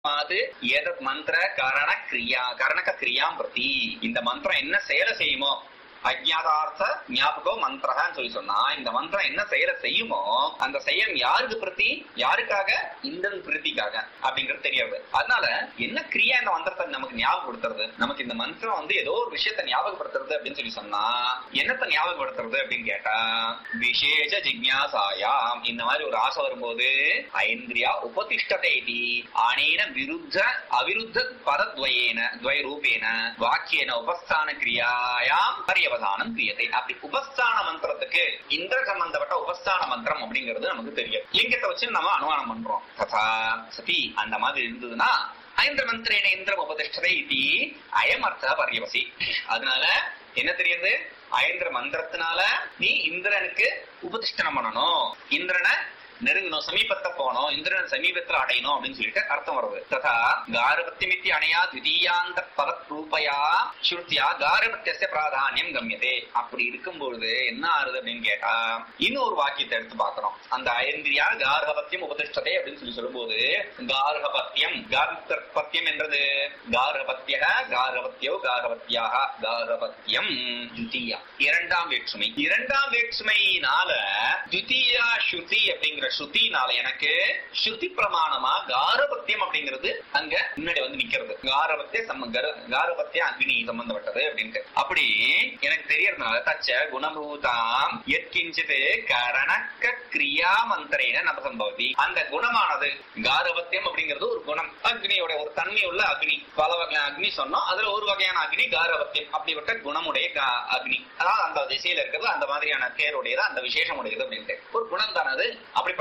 அது ஏதத் மந்திர கரண கிரியா கரணக கிரியாம் பிரதி இந்த மந்திரம் என்ன செயலை செய்யுமோ அஜ்ஞாதார்த்த ஞாபகம் மந்திரகான்னு சொல்லி சொன்னா இந்த மந்திரம் என்ன செயலை செய்யுமோ அந்த செயல் யாருக்கு பிரதி யாருக்காக இந்திரன் பிரீத்திக்காக அப்படிங்கிறது தெரியாது அதனால என்ன கிரியா இந்த மந்திரத்தை நமக்கு ஞாபகப்படுத்துறது நமக்கு இந்த மந்திரம் வந்து ஏதோ ஒரு விஷயத்தை ஞாபகப்படுத்துறது அப்படின்னு சொல்லி சொன்னா என்னத்தை ஞாபகப்படுத்துறது அப்படின்னு கேட்டா விசேஷ ஜிக்ஞாசாயாம் இந்த மாதிரி ஒரு ஆசை வரும்போது ஐந்திரியா உபதிஷ்டத்தை இதி அனேன விருத்த அவிருத்த பதத்வயேன துவய ரூபேன வாக்கியேன உபஸ்தான கிரியாயாம் பரியவதானம் கிரியத்தை அப்படி உபஸ்தான மந்திரத்துக்கு இந்திர சம்பந்தப்பட்ட உபஸ்தான மந்திரம் அப்படிங்கிறது நமக்கு தெரியும் லிங்கத்தை வச்சு நம்ம அனுமானம் பண்றோம் ததா சதி அந்த மாதிரி இருந்ததுன்னா ஐந்திர மந்திரேன இந்திரம் உபதிஷ்டதை இது அயம் அர்த்த பரியவசி அதனால என்ன தெரியுது ஐந்திர மந்திரத்தினால நீ இந்திரனுக்கு உபதிஷ்டனம் பண்ணணும் இந்திரனை நெருங்கணும் சமீபத்தை போனோம் இந்திரன் சமீபத்துல அடையணும் அப்படின்னு சொல்லிட்டு அர்த்தம் வருது ததா காரபத்தியமித்தி அணையா திதீயாந்த பதத் ரூபயா ஸ்ருத்தியா காரபத்தியச பிராதானியம் கம்யதே அப்படி இருக்கும்பொழுது என்ன ஆறுது அப்படின்னு கேட்டா இன்னொரு வாக்கியத்தை எடுத்து பார்க்கணும் அந்த ஐந்திரியா கார்கபத்தியம் உபதிஷ்டதே அப்படின்னு சொல்லி சொல்லும்போது கார்கபத்தியம் கார்கபத்தியம் என்றது கார்கபத்திய கார்கபத்தியோ கார்கபத்தியாக கார்கபத்தியம் துதியா இரண்டாம் வேற்றுமை இரண்டாம் வேற்றுமையினால துதியா ஸ்ருதி அப்படிங்கிற ஸ்ருதினால எனக்கு ஸ்ருதி பிரமாணமா காரபத்தியம் அப்படிங்கிறது அங்க முன்னாடி வந்து நிக்கிறது காரபத்திய சம்ம கர- காரபத்திய அக்னி சம்பந்தப்பட்டது அப்படின்ட்டு அப்படி எனக்கு தெரியறதுனால தச்ச குணபூதாம் எத்கிஞ்சித் கரணக்க கிரியா மந்திரேன நம சம்பவதி அந்த குணமானது காரபத்தியம் அப்படிங்கிறது ஒரு குணம் அக்னியோட ஒரு தன்மை உள்ள அக்னி பல வகையான அக்னி சொன்னோம் அதுல ஒரு வகையான அக்னி காரபத்தியம் அப்படிப்பட்ட குணமுடைய கா- அக்னி அதாவது அந்த திசையில இருக்கிறது அந்த மாதிரியான பேருடையது அந்த விசேஷம் உடையது அப்படின்ட்டு ஒரு குணம் தானே அது அப்படிப்பட்ட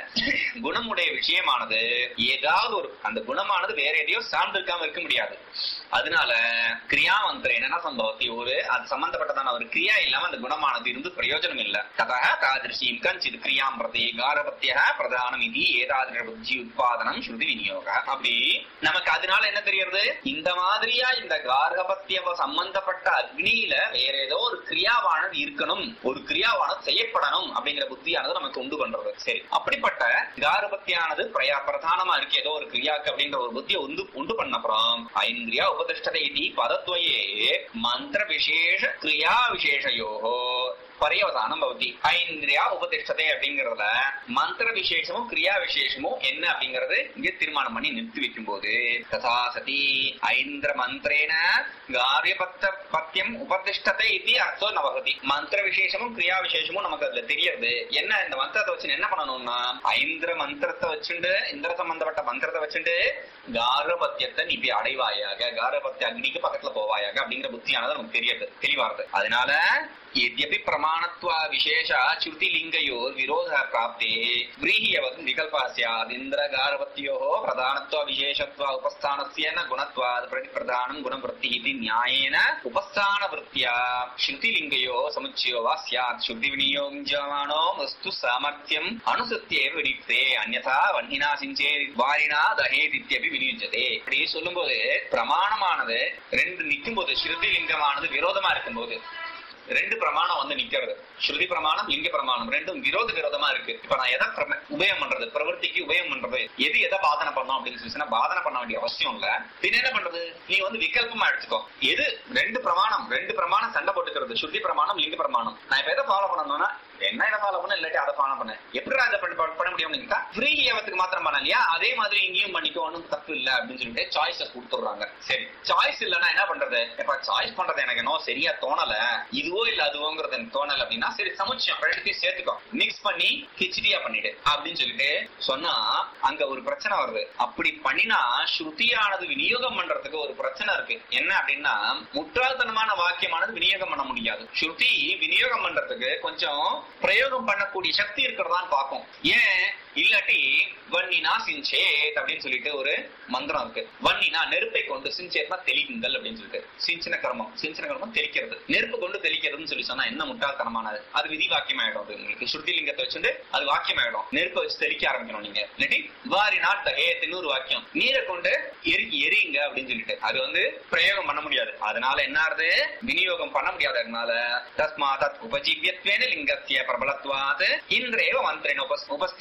குணமுடைய விஷயமானது ஏதாவது ஒரு அந்த குணமானது வேற எதையோ சார்ந்து இருக்காம இருக்க முடியாது அதனால கிரியா மந்திரம் என்ன சம்பவத்தி ஒரு அது சம்பந்தப்பட்டதான ஒரு கிரியா இல்லாம அந்த குணமானது இருந்து பிரயோஜனம் இல்ல ததா தாதிருஷீம் கஞ்சித் கிரியாம் பிரதி காரபத்திய பிரதானம் இது ஏதாதிர புத்தி உத்பாதனம் ஸ்ருதி விநியோக அப்படி நமக்கு அதனால என்ன தெரியறது இந்த மாதிரியா இந்த கார்கபத்திய சம்பந்தப்பட்ட அக்னியில வேற ஏதோ ஒரு கிரியாவானது இருக்கணும் ஒரு கிரியாவானது செய்யப்படணும் அப்படிங்கிற புத்தியானது நமக்கு உண்டு பண்றது சரி அப்படிப்பட்ட கார்பத்தியானது பிரயா பிரதானமா இருக்கு ஏதோ ஒரு கிரியாக்கு அப்படின்ற ஒரு புத்தியை உண்டு உண்டு பண்ண அப்புறம் ஐந்திரியா உபதிஷ்டதை இது பதத்வயே மந்திர விசேஷ கிரியா விசேஷயோகோ பரியவதானம் பவதி ஐந்திரியா உபதிஷ்டதை அப்படிங்கறதுல மந்திர விசேஷமும் கிரியா விசேஷமும் என்ன அப்படிங்கறது இங்க தீர்மானம் பண்ணி நிறுத்தி வைக்கும் போது ததா சதி ஐந்திர மந்திரேன காரியபத்த பத்தியம் உபதிஷ்டத்தை இது அர்த்தம் நவகதி மந்திர விசேஷமும் கிரியா விசேஷமும் நமக்கு அதுல தெரியுது என்ன இந்த மந்திரத்தை வச்சு என்ன பண்ணணும்னா ஐந்திர மந்திரத்தை வச்சுண்டு இந்திர சம்பந்தப்பட்ட மந்திரத்தை வச்சுண்டு காரபத்தியத்தை நீ போய் அடைவாயாக காரபத்திய அக்னிக்கு பக்கத்துல போவாயாக அப்படிங்கிற புத்தியானது நமக்கு தெரியுது தெளிவாருது அதனால यद्यपि प्रमाणत्वा विशेष श्रुतिलिङ्गयोर् विरोधः प्राप्तेः व्रीह्यवत् विकल्पः स्यात् इन्द्रगारवत्योः प्रधानत्वा विशेषत्वा उपस्थानस्य न गुणत्वात् प्रतिप्रधानं गुणवृत्तिः इति न्यायेन उपस्थानवृत्त्या श्रुतिलिङ्गयोः समुच्चयो वा स्यात् श्रुतिविनियोगमाणो वस्तु सामर्थ्यम् अनुसृत्य एव विनियुक्ते अन्यथा वह्निना सिञ्चे வாரினா தஹேத் இத்தியபி விநியோஜதே இப்படி சொல்லும்போது பிரமாணமானது ரெண்டு நிற்கும் போது ஸ்ருதி லிங்கமானது விரோதமா இருக்கும்போது ரெண்டு பிரமாணம் வந்து நிக்கிறது ஸ்ருதி பிரமாணம் லிங்க பிரமாணம் ரெண்டும் விரோத விரோதமா இருக்கு இப்ப நான் எதை பிரம- உபயம் பண்றது பிரவൃத்திக்கு உபயம் பண்றது எது எதை பாதனை பண்ணும் அப்படின்னு சொல்லி சொன்னா பாதனை பண்ண வேண்டிய அவசியம் இல்ல பின்ன என்ன பண்றது நீ வந்து விகல்பமா எடுத்துக்கோ எது ரெண்டு பிரமாணம் ரெண்டு பிரமாணம் சண்டை போட்டுக்கிறது ஸ்ருதி பிரமாணம் லிங்க பிரமாணம் நான் இப்ப எதை ஃபாலோ பண்ணணும்னா என்ன இதை ஃபாலோ பண்ண இல்லாட்டி அதை ஃபாலோ பண்ண எப்படி அதை பண்ண பண்ண முடியும் ஃப்ரீ ஏவத்துக்கு மாத்திரம் பண்ண இல்லையா அதே மாதிரி இங்கேயும் பண்ணிக்கோ ஒன்றும் தப்பு இல்ல அப்படின்னு சொல்லிட்டு சாய்ஸ கொடுத்துடுறாங்க சரி சாய்ஸ் இல்லைன்னா என்ன பண்றது இப்ப சாய்ஸ் பண்றது எனக்கு என்ன சரியா தோணல இதுவோ இல்ல அதுவோங்கிறது எனக்கு தோணல அப்படின்னா சரி சமைச்சோம் ரெண்டுத்தையும் சேர்த்துக்கோ மிக்ஸ் பண்ணி கிச்சடியா பண்ணிடு அப்படின்னு சொல்லிட்டு சொன்னா அங்க ஒரு பிரச்சனை வருது அப்படி பண்ணினா ஸ்ருதியானது விநியோகம் பண்றதுக்கு ஒரு பிரச்சனை இருக்கு என்ன அப்படின்னா முட்டாள்தனமான வாக்கியமானது விநியோகம் பண்ண முடியாது ஸ்ருதி விநியோகம் பண்றதுக்கு கொஞ்சம் பிரயோகம் பண்ணக்கூடிய சக்தி இருக்கிறதான்னு பார்க்கும் ஏன் இல்லாட்டி வன்னினா சிஞ்சேத் அப்படின்னு சொல்லிட்டு ஒரு மந்திரம் இருக்கு வன்னினா நெருப்பை கொண்டு சிஞ்சேத்னா தெளிக்குங்கள் அப்படின்னு சொல்லிட்டு சிஞ்சன கர்மம் சிஞ்சன கர்மம் தெளிக்கிறது நெருப்பு கொண்டு தெளிக்கிறதுன்னு சொல்லி சொன்னா என்ன முட்டாள்தனமானது அது விதி வாக்கியம் ஆயிடும் அது உங்களுக்கு ஸ்ருதி லிங்கத்தை வச்சுட்டு அது வாக்கியம் ஆயிடும் நெருப்பை வச்சு தெளிக்க ஆரம்பிக்கணும் நீங்க இல்லாட்டி வாரி நாட் ஏத்துன்னு ஒரு வாக்கியம் நீரை கொண்டு எரிக்கி எரியுங்க அப்படின்னு சொல்லிட்டு அது வந்து பிரயோகம் பண்ண முடியாது அதனால என்ன ஆறுது விநியோகம் பண்ண முடியாததுனால தஸ்மா தத் உபஜீவியத்வேன லிங்கத்திய பிரபலத்வாத் இன்றேவ மந்திரேன உபஸ் உபஸ்தேயோ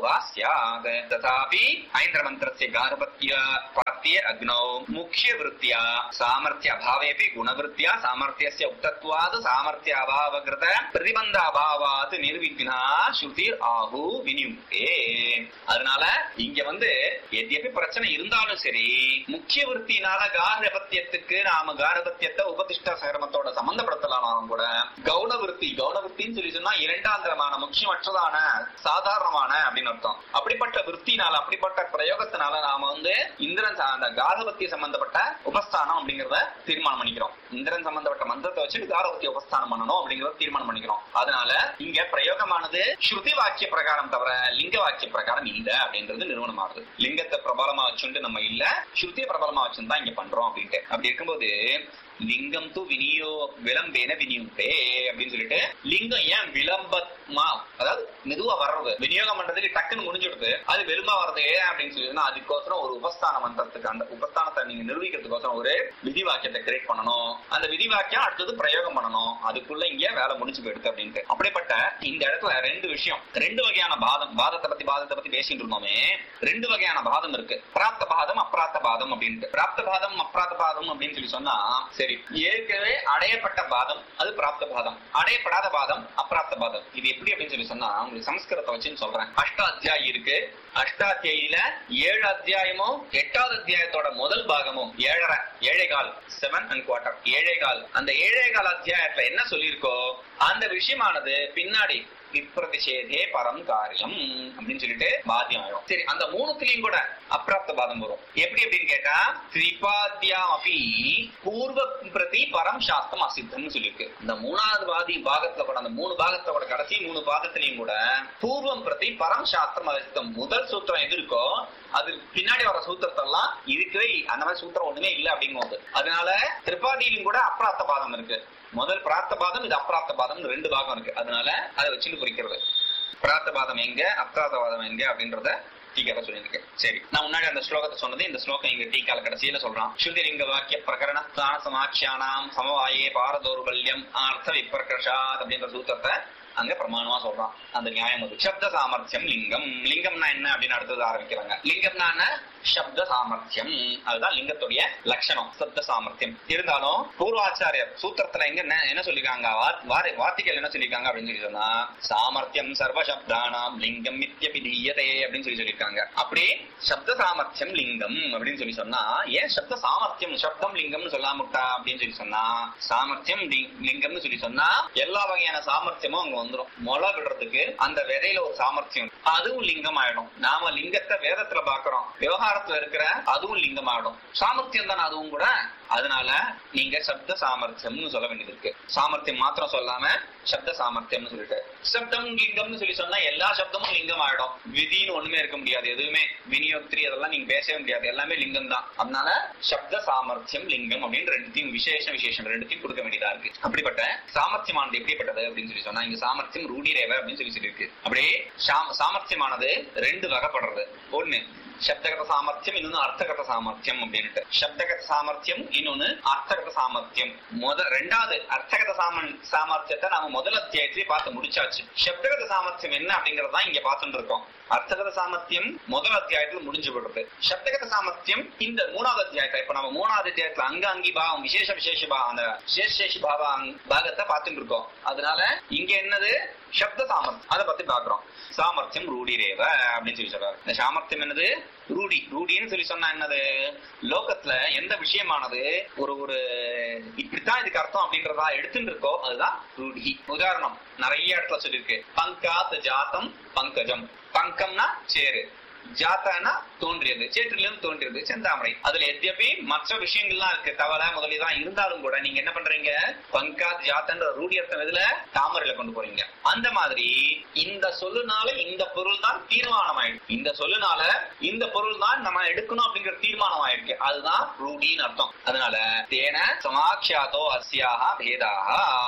वा स्यात् तथापि ऐन्द्रमन्त्रस्य गार्हपत्य पत्ये अग्नौ मुख्यवृत्त्या सामर्थ्य अभावेऽपि गुणवृत्त्या सामर्थ्यस्य उक्तत्वात् सामर्थ्य अभावकृत प्रतिबन्ध अभावात् निर्विघ्ना ஸ்ருதிர் ஆகு வினியுக்தே அதனால இங்க வந்து எதியப்பி பிரச்சனை இருந்தாலும் சரி முக்கிய விற்த்தினால காரபத்தியத்துக்கு நாம காரபத்தியத்தை உபதிஷ்ட சகரமத்தோட சம்பந்தப்படுத்தலாம் கூட கவுன விற்பி கவுன விற்பின்னு சொல்லி சொன்னா இரண்டாந்திரமான முக்கியமற்றதான சாதாரணமான அப்படின்னு அர்த்தம் அப்படிப்பட்ட விற்த்தினால அப்படிப்பட்ட பிரயோகத்தினால நாம வந்து இந்திரன் சா- அந்த காரபத்திய சம்பந்தப்பட்ட உபஸ்தானம் அப்படிங்கறத தீர்மானம் பண்ணிக்கிறோம் இந்திரன் சம்பந்தப்பட்ட மந்திரத்தை வச்சு காரபத்திய உபஸ்தானம் பண்ணணும் அப்படிங்கறத தீர்மானம் பண்ணிக்கிறோம் அதனால இங்க பிரயோகமானது ஸ்ருதி வாக்கிய பிரகாரம் தவிர லிங்க வாக்கிய பிரகாரம் இல்ல அப்படின்றது நிறுவனம் ஆகுது லிங்கத்தை பிரபலமா வச்சுட்டு நம்ம இல்ல ஸ்ருதியை பிரபலமா வச்சுன்னு தான் இங்க பண்றோம் அப்படின்ட்டு அப்படி இருக்கும்போது லிங்கம் து வினியோ விளம்பேன வினியுக்தே அப்படின்னு சொல்லிட்டு லிங்கம் ஏன் விளம்பமா அதாவது மெதுவா வர்றது விநியோகம் பண்றதுக்கு டக்குன்னு முடிஞ்சிடுது அது வெறுமா வர்றது ஏன் அப்படின்னு சொல்லிட்டுனா அதுக்கோசரம் ஒரு உபஸ்தான மந்திரத்துக்கு அந்த உபஸ்தானத்தை நீங்க நிரூபிக்கிறதுக்கோசரம் ஒரு விதி வாக்கியத்தை கிரியேட் பண்ணணும் அந்த விதி வாக்கியம் அடுத்தது பிரயோகம் பண்ணணும் அதுக்குள்ள இங்க வேலை முடிஞ்சு போயிடுது அப்படின்ட்டு அப்படிப்பட்ட இந்த இடத்துல ரெண்டு விஷயம் ரெண்டு வகையான பாதம் பாதத்தை பத்தி பாதத்தை பத்தி பேசிட்டு இருந்தோமே ரெண்டு வகையான பாதம் இருக்கு பிராப்த பாதம் அப்பிராப்த பாதம் அப்படின்ட்டு பிராப்த பாதம் அப்பிராப்த பாதம் அப்படின்னு சொல்லி சொன்னா சரி ஏற்கனவே அடையப்பட்ட பாதம் அது பிராப்த பாதம் அடையப்படாத பாதம் அப்பிராப்த பாதம் இது எப்படி அப்படின்னு சொல்லி சொன்னா உங்களுக்கு சமஸ்கிருதத்தை வச்சுன்னு சொல்றேன் அஷ்ட அத்தியாயி இருக்கு அஷ்டாத்தியாயில ஏழு அத்தியாயமும் எட்டாவது அத்தியாயத்தோட முதல் பாகமும் ஏழரை ஏழை கால் செவன் அண்ட் குவார்டர் ஏழை கால் அந்த ஏழை கால் அத்தியாயத்துல என்ன சொல்லியிருக்கோ அந்த விஷயமானது பின்னாடி விப்ரதிஷேதே பரம் காரியம் அப்படின்னு சொல்லிட்டு பாத்தியம் ஆயிடும் சரி அந்த மூணுத்துலயும் கூட அப்பிராப்த பாதம் வரும் எப்படி அப்படின்னு கேட்டா திரிபாத்தியாம் அப்படி பூர்வ பிரதி பரம் சாஸ்திரம் அசித்தம்னு சொல்லியிருக்கு இந்த மூணாவது பாதி பாகத்துல கூட அந்த மூணு பாகத்தோட கடைசி மூணு பாகத்திலையும் கூட பூர்வம் பிரதி பரம் சாஸ்திரம் அசித்தம் முதல் சூத்திரம் எது இருக்கோ அது பின்னாடி வர சூத்திரத்தெல்லாம் இருக்கவே அந்த மாதிரி சூத்திரம் ஒண்ணுமே இல்லை அப்படிங்கும்போது அதனால திரிபாதியிலும் கூட அப்பிராப்த பாதம் இருக்கு முதல் பிராப்த பாதம் இது அப்பிராப்த பாதம் ரெண்டு பாகம் இருக்கு அதனால அதை வச்சுட்டு குறிக்கிறது பிராப்த பாதம் எங்க அப்பிராப்த பாதம் எங்க அப்படின்றத டீக்கால சொல்லியிருக்கேன் சரி நான் முன்னாடி அந்த ஸ்லோகத்தை சொன்னது இந்த ஸ்லோகம் இங்க டீக்கால கடைசியில சொல்றான் ஸ்ருதிலிங்க வாக்கிய பிரகரண ஸ்தான சமாட்சியானாம் சமவாயே பாரதோர்பல்யம் அர்த்த விப்ரகஷாத் அப்படின்ற சூத்திரத்தை அங்க பிரமாணமா சொல்றான் அந்த நியாயம் அது சப்த சாமர்த்தியம் லிங்கம் லிங்கம்னா என்ன அப்படின்னு அடுத்தது ஆரம்பிக்கிறாங்க லிங்கம்னா என்ன சப்த சாமர்த்தியம் அதுதான் லிங்கத்துடைய லட்சணம் சப்த சாமர்த்தியம் இருந்தாலும் பூர்வாச்சாரியர் சூத்திரத்துல எங்க என்ன என்ன சொல்லிருக்காங்க வா- வார- வார்த்தைகள் என்ன சொல்லிருக்காங்க அப்படின்னு சொல்லி சொன்னா சாமர்த்தியம் சர்வ சப்தானாம் லிங்கம் மித்யபி தீயதே அப்படின்னு சொல்லி சொல்லிருக்காங்க அப்படி சப்த சாமர்த்தியம் லிங்கம் அப்படின்னு சொல்லி சொன்னா ஏன் சப்த சாமர்த்தியம் சப்தம் லிங்கம்னு சொல்லாமட்டா அப்படின்னு சொல்லி சொன்னா சாமர்த்தியம் லி- லிங்கம்னு சொல்லி சொன்னா எல்லா வகையான சாமர்த்தியமும் அங்க வந்துரும் முளை விடுறதுக்கு அந்த விதையில ஒரு சாமர்த்தியம் இருக்கு. அதுவும் லிங்கம் ஆயிடும் நாம லிங்கத்தை வேதத்துல பாக்குறோம் விவகாரத்துல இருக்கிற அதுவும் லிங்கம் ஆயிடும் சாமர்த்தியம் தானே அதுவும் கூட அதனால நீங்க சப்த சாமர்த்தியம்னு சொல்ல வேண்டியது இருக்கு சாமர்த்தியம் மாத்திரம் சொல்லாம சப்த சாமர்த்தியம்னு சொல்லிட்டு சப்தம் லிங்கம்னு சொல்லி சொன்னா எல்லா சப்தமும் லிங்கம் ஆயிடும் விதின்னு ஒண்ணுமே இருக்க முடியாது எதுவுமே விநியோக்திரி அதெல்லாம் நீங்க பேசவே முடியாது எல்லாமே லிங்கம் தான் அதனால சப்த சாமர்த்தியம் லிங்கம் அப்படின்னு ரெண்டுத்தையும் விசேஷ விசேஷம் ரெண்டுத்தையும் கொடுக்க வேண்டியதா இருக்கு அப்படிப்பட்ட சாமர்த்தியமானது எப்படிப்பட்டது அப்படின்னு சொல்லி சொன்னா இங்க சாமர்த்தியம் ரூடிரேவ அப்படின்னு சொல்லி சொல்லியிருக்கு அப்படியே சாம- சாமர்த்தியமானது ரெண்டு வகைப்படுறது ஒண்ணு சப்தகத சாமர்த்தியம் இன்னொன்னு அர்த்தகத சாமர்த்தியம் அப்படின்ட்டு சப்தகத சாமர்த்தியம் இன்னொன்னு அர்த்தகத சாமர்த்தியம் முத ரெண்டாவது அர்த்தகத சாமன் சாமர்த்தியத்தை நாம முதல் அத்தியாயத்திலே பார்த்து முடிச்சாச்சு சப்தகத சாமர்த்தியம் என்ன அப்படிங்கறத தான் இங்க பார்த்துட்டு இருக்கோம் அர்த்தகத சாமர்த்தியம் முதல் அத்தியாயத்துல முடிஞ்சு விடுறது சப்தகத சாமர்த்தியம் இந்த மூணாவது அத்தியாயத்தை இப்ப நம்ம மூணாவது அத்தியாயத்துல அங்க அங்கி பாவம் விசேஷ விசேஷ பாவம் அந்த விசேஷ பாவா பாகத்தை பார்த்துட்டு இருக்கோம் அதனால இங்க என்னது சப்த சாமர்த்தியம் அதை பத்தி பாக்குறோம் சாமர்த்தியம் ரூடிரேவ அப்படின்னு சொல்லி சொல்றாரு இந்த சாமர்த்தியம் என்னது ரூடி ரூடின்னு சொல்லி சொன்னா என்னது லோகத்துல எந்த விஷயமானது ஒரு ஒரு இப்படித்தான் இதுக்கு அர்த்தம் அப்படின்றதா எடுத்துட்டு இருக்கோ அதுதான் ரூடி உதாரணம் நிறைய இடத்துல சொல்லியிருக்கு பங்காத் ஜாத்தம் பங்கஜம் பங்கம்னா சேரு ஜாத்தானா தோன்றியது சேற்றிலிருந்து தோன்றியது செந்தாமரை அதுல எத்தியப்பி மற்ற விஷயங்கள்லாம் இருக்கு தவளை முதலிதான் இருந்தாலும் கூட நீங்க என்ன பண்றீங்க பங்காத் ஜாத்தன்ற ரூடி அர்த்தம் இதுல தாமரையில கொண்டு போறீங்க அந்த மாதிரி இந்த சொல்லுனால இந்த பொருள் தான் தீர்மானம் ஆயிடுச்சு இந்த சொல்லுனால இந்த பொருள் தான் நம்ம எடுக்கணும் அப்படிங்கிற தீர்மானம் ஆயிருக்கு அதுதான் ரூடின்னு அர்த்தம் அதனால தேன சமாட்சியாதோ அஸ்யாக பேதாக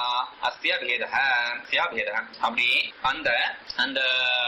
அஸ்ய பேதக அஸ்யா பேதக அப்படி அந்த அந்த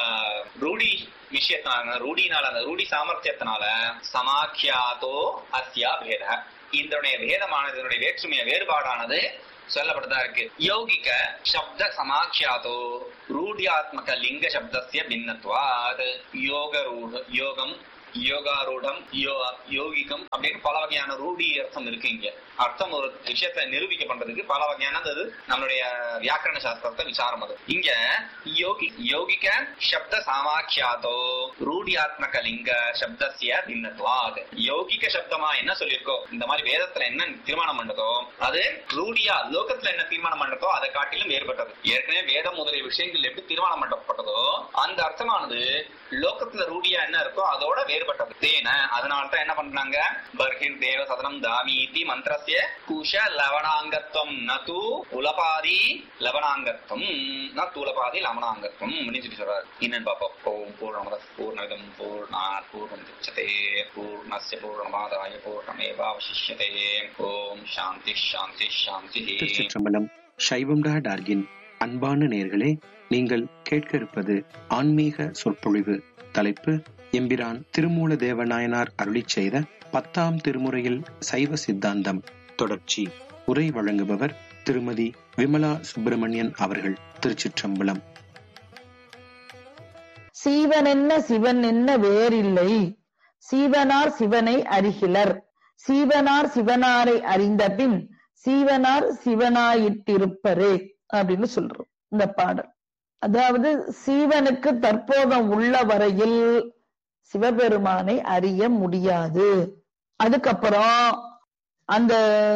ரூடி விஷயத்தினால ரூடினால அந்த ரூடி சாமர்த்தியத்தினால சமாக்கியாதோ அஸ்யா பேத இதனுடைய பேதமானது இதனுடைய வேற்றுமைய வேறுபாடானது சொல்லப்பட்டதா இருக்கு யோகிக்க சப்த சமாக்கியாதோ ரூಢியாத்மக லிங்க சப்தசிய பின்னத்வாத் யோக ரூಢ யோகம் யோகாரூடம் யோ யோகிகம் அப்படின்னு பல வகையான ரூಢி அர்த்தம் இருக்கு இங்க அர்த்தம் ஒரு விஷயத்தை நிரூபிக்க பண்றதுக்கு பல வகையானது அது நம்மளுடைய வியாக்கரண சாஸ்திரத்தை விசாரம் அது இங்க யோகி யோகிக சப்த சாமாக்கியாதோ ரூಢியாத்மக லிங்க சப்தசிய பின்னத்வாத் யோகிக சப்தமா என்ன சொல்லியிருக்கோ இந்த மாதிரி வேதத்துல என்ன தீர்மானம் பண்ணதோ அது ரூಢியா லோகத்துல என்ன தீர்மானம் பண்றதோ அதை காட்டிலும் வேறுபட்டது ஏற்கனவே வேதம் முதலிய விஷயங்கள் எப்படி தீர்மானம் பண்ணப்பட்டதோ அந்த அர்த்தமானது லோகத்துல ரூಢியா என்ன இருக்கோ அதோட வேறுபட்டது தேன அதனால தான் என்ன பண்றாங்க பர்ஹிர் தேவ சதனம் தாமீதி மந்திரஸ்ய குஷ லவணாங்கத்துவம் நது உலபாதி லவணாங்கத்துவம் ந தூலபாதி லவணாங்கத்துவம் அப்படின்னு சொல்லி சொல்றாரு என்னன்னு பாப்போம் ஓம் பூர்ணமத பூர்ணவிதம் பூர்ணாத் பூர்ணம் திச்சதே பூர்ணஸ்ய பூர்ணமாதாய பூர்ணமேவாவசிஷ்யதே ஓம் சாந்தி சாந்தி சாந்தி திருச்சிற்றம்பலம் சைவம் டா டார்கின் அன்பான நேர்களே நீங்கள் கேட்க இருப்பது ஆன்மீக சொற்பொழிவு தலைப்பு எம்பிரான் திருமூல தேவநாயனார் அருளிச் செய்த பத்தாம் திருமுறையில் சைவ சித்தாந்தம் தொடர்ச்சி உரை வழங்குபவர் திருமதி விமலா சுப்பிரமணியன் அவர்கள் திருச்சிற்றம்பலம் சீவன் என்ன சிவன் என்ன வேறில்லை சீவனார் சிவனை அறிகிலர் சீவனார் சிவனாரை அறிந்த பின் சீவனார் சிவனாயிட்டிருப்பரே அப்படின்னு சொல்றோம் இந்த பாடல் அதாவது சீவனுக்கு தற்போதம் உள்ள வரையில் சிவபெருமானை அறிய முடியாது அதுக்கப்புறம் அந்த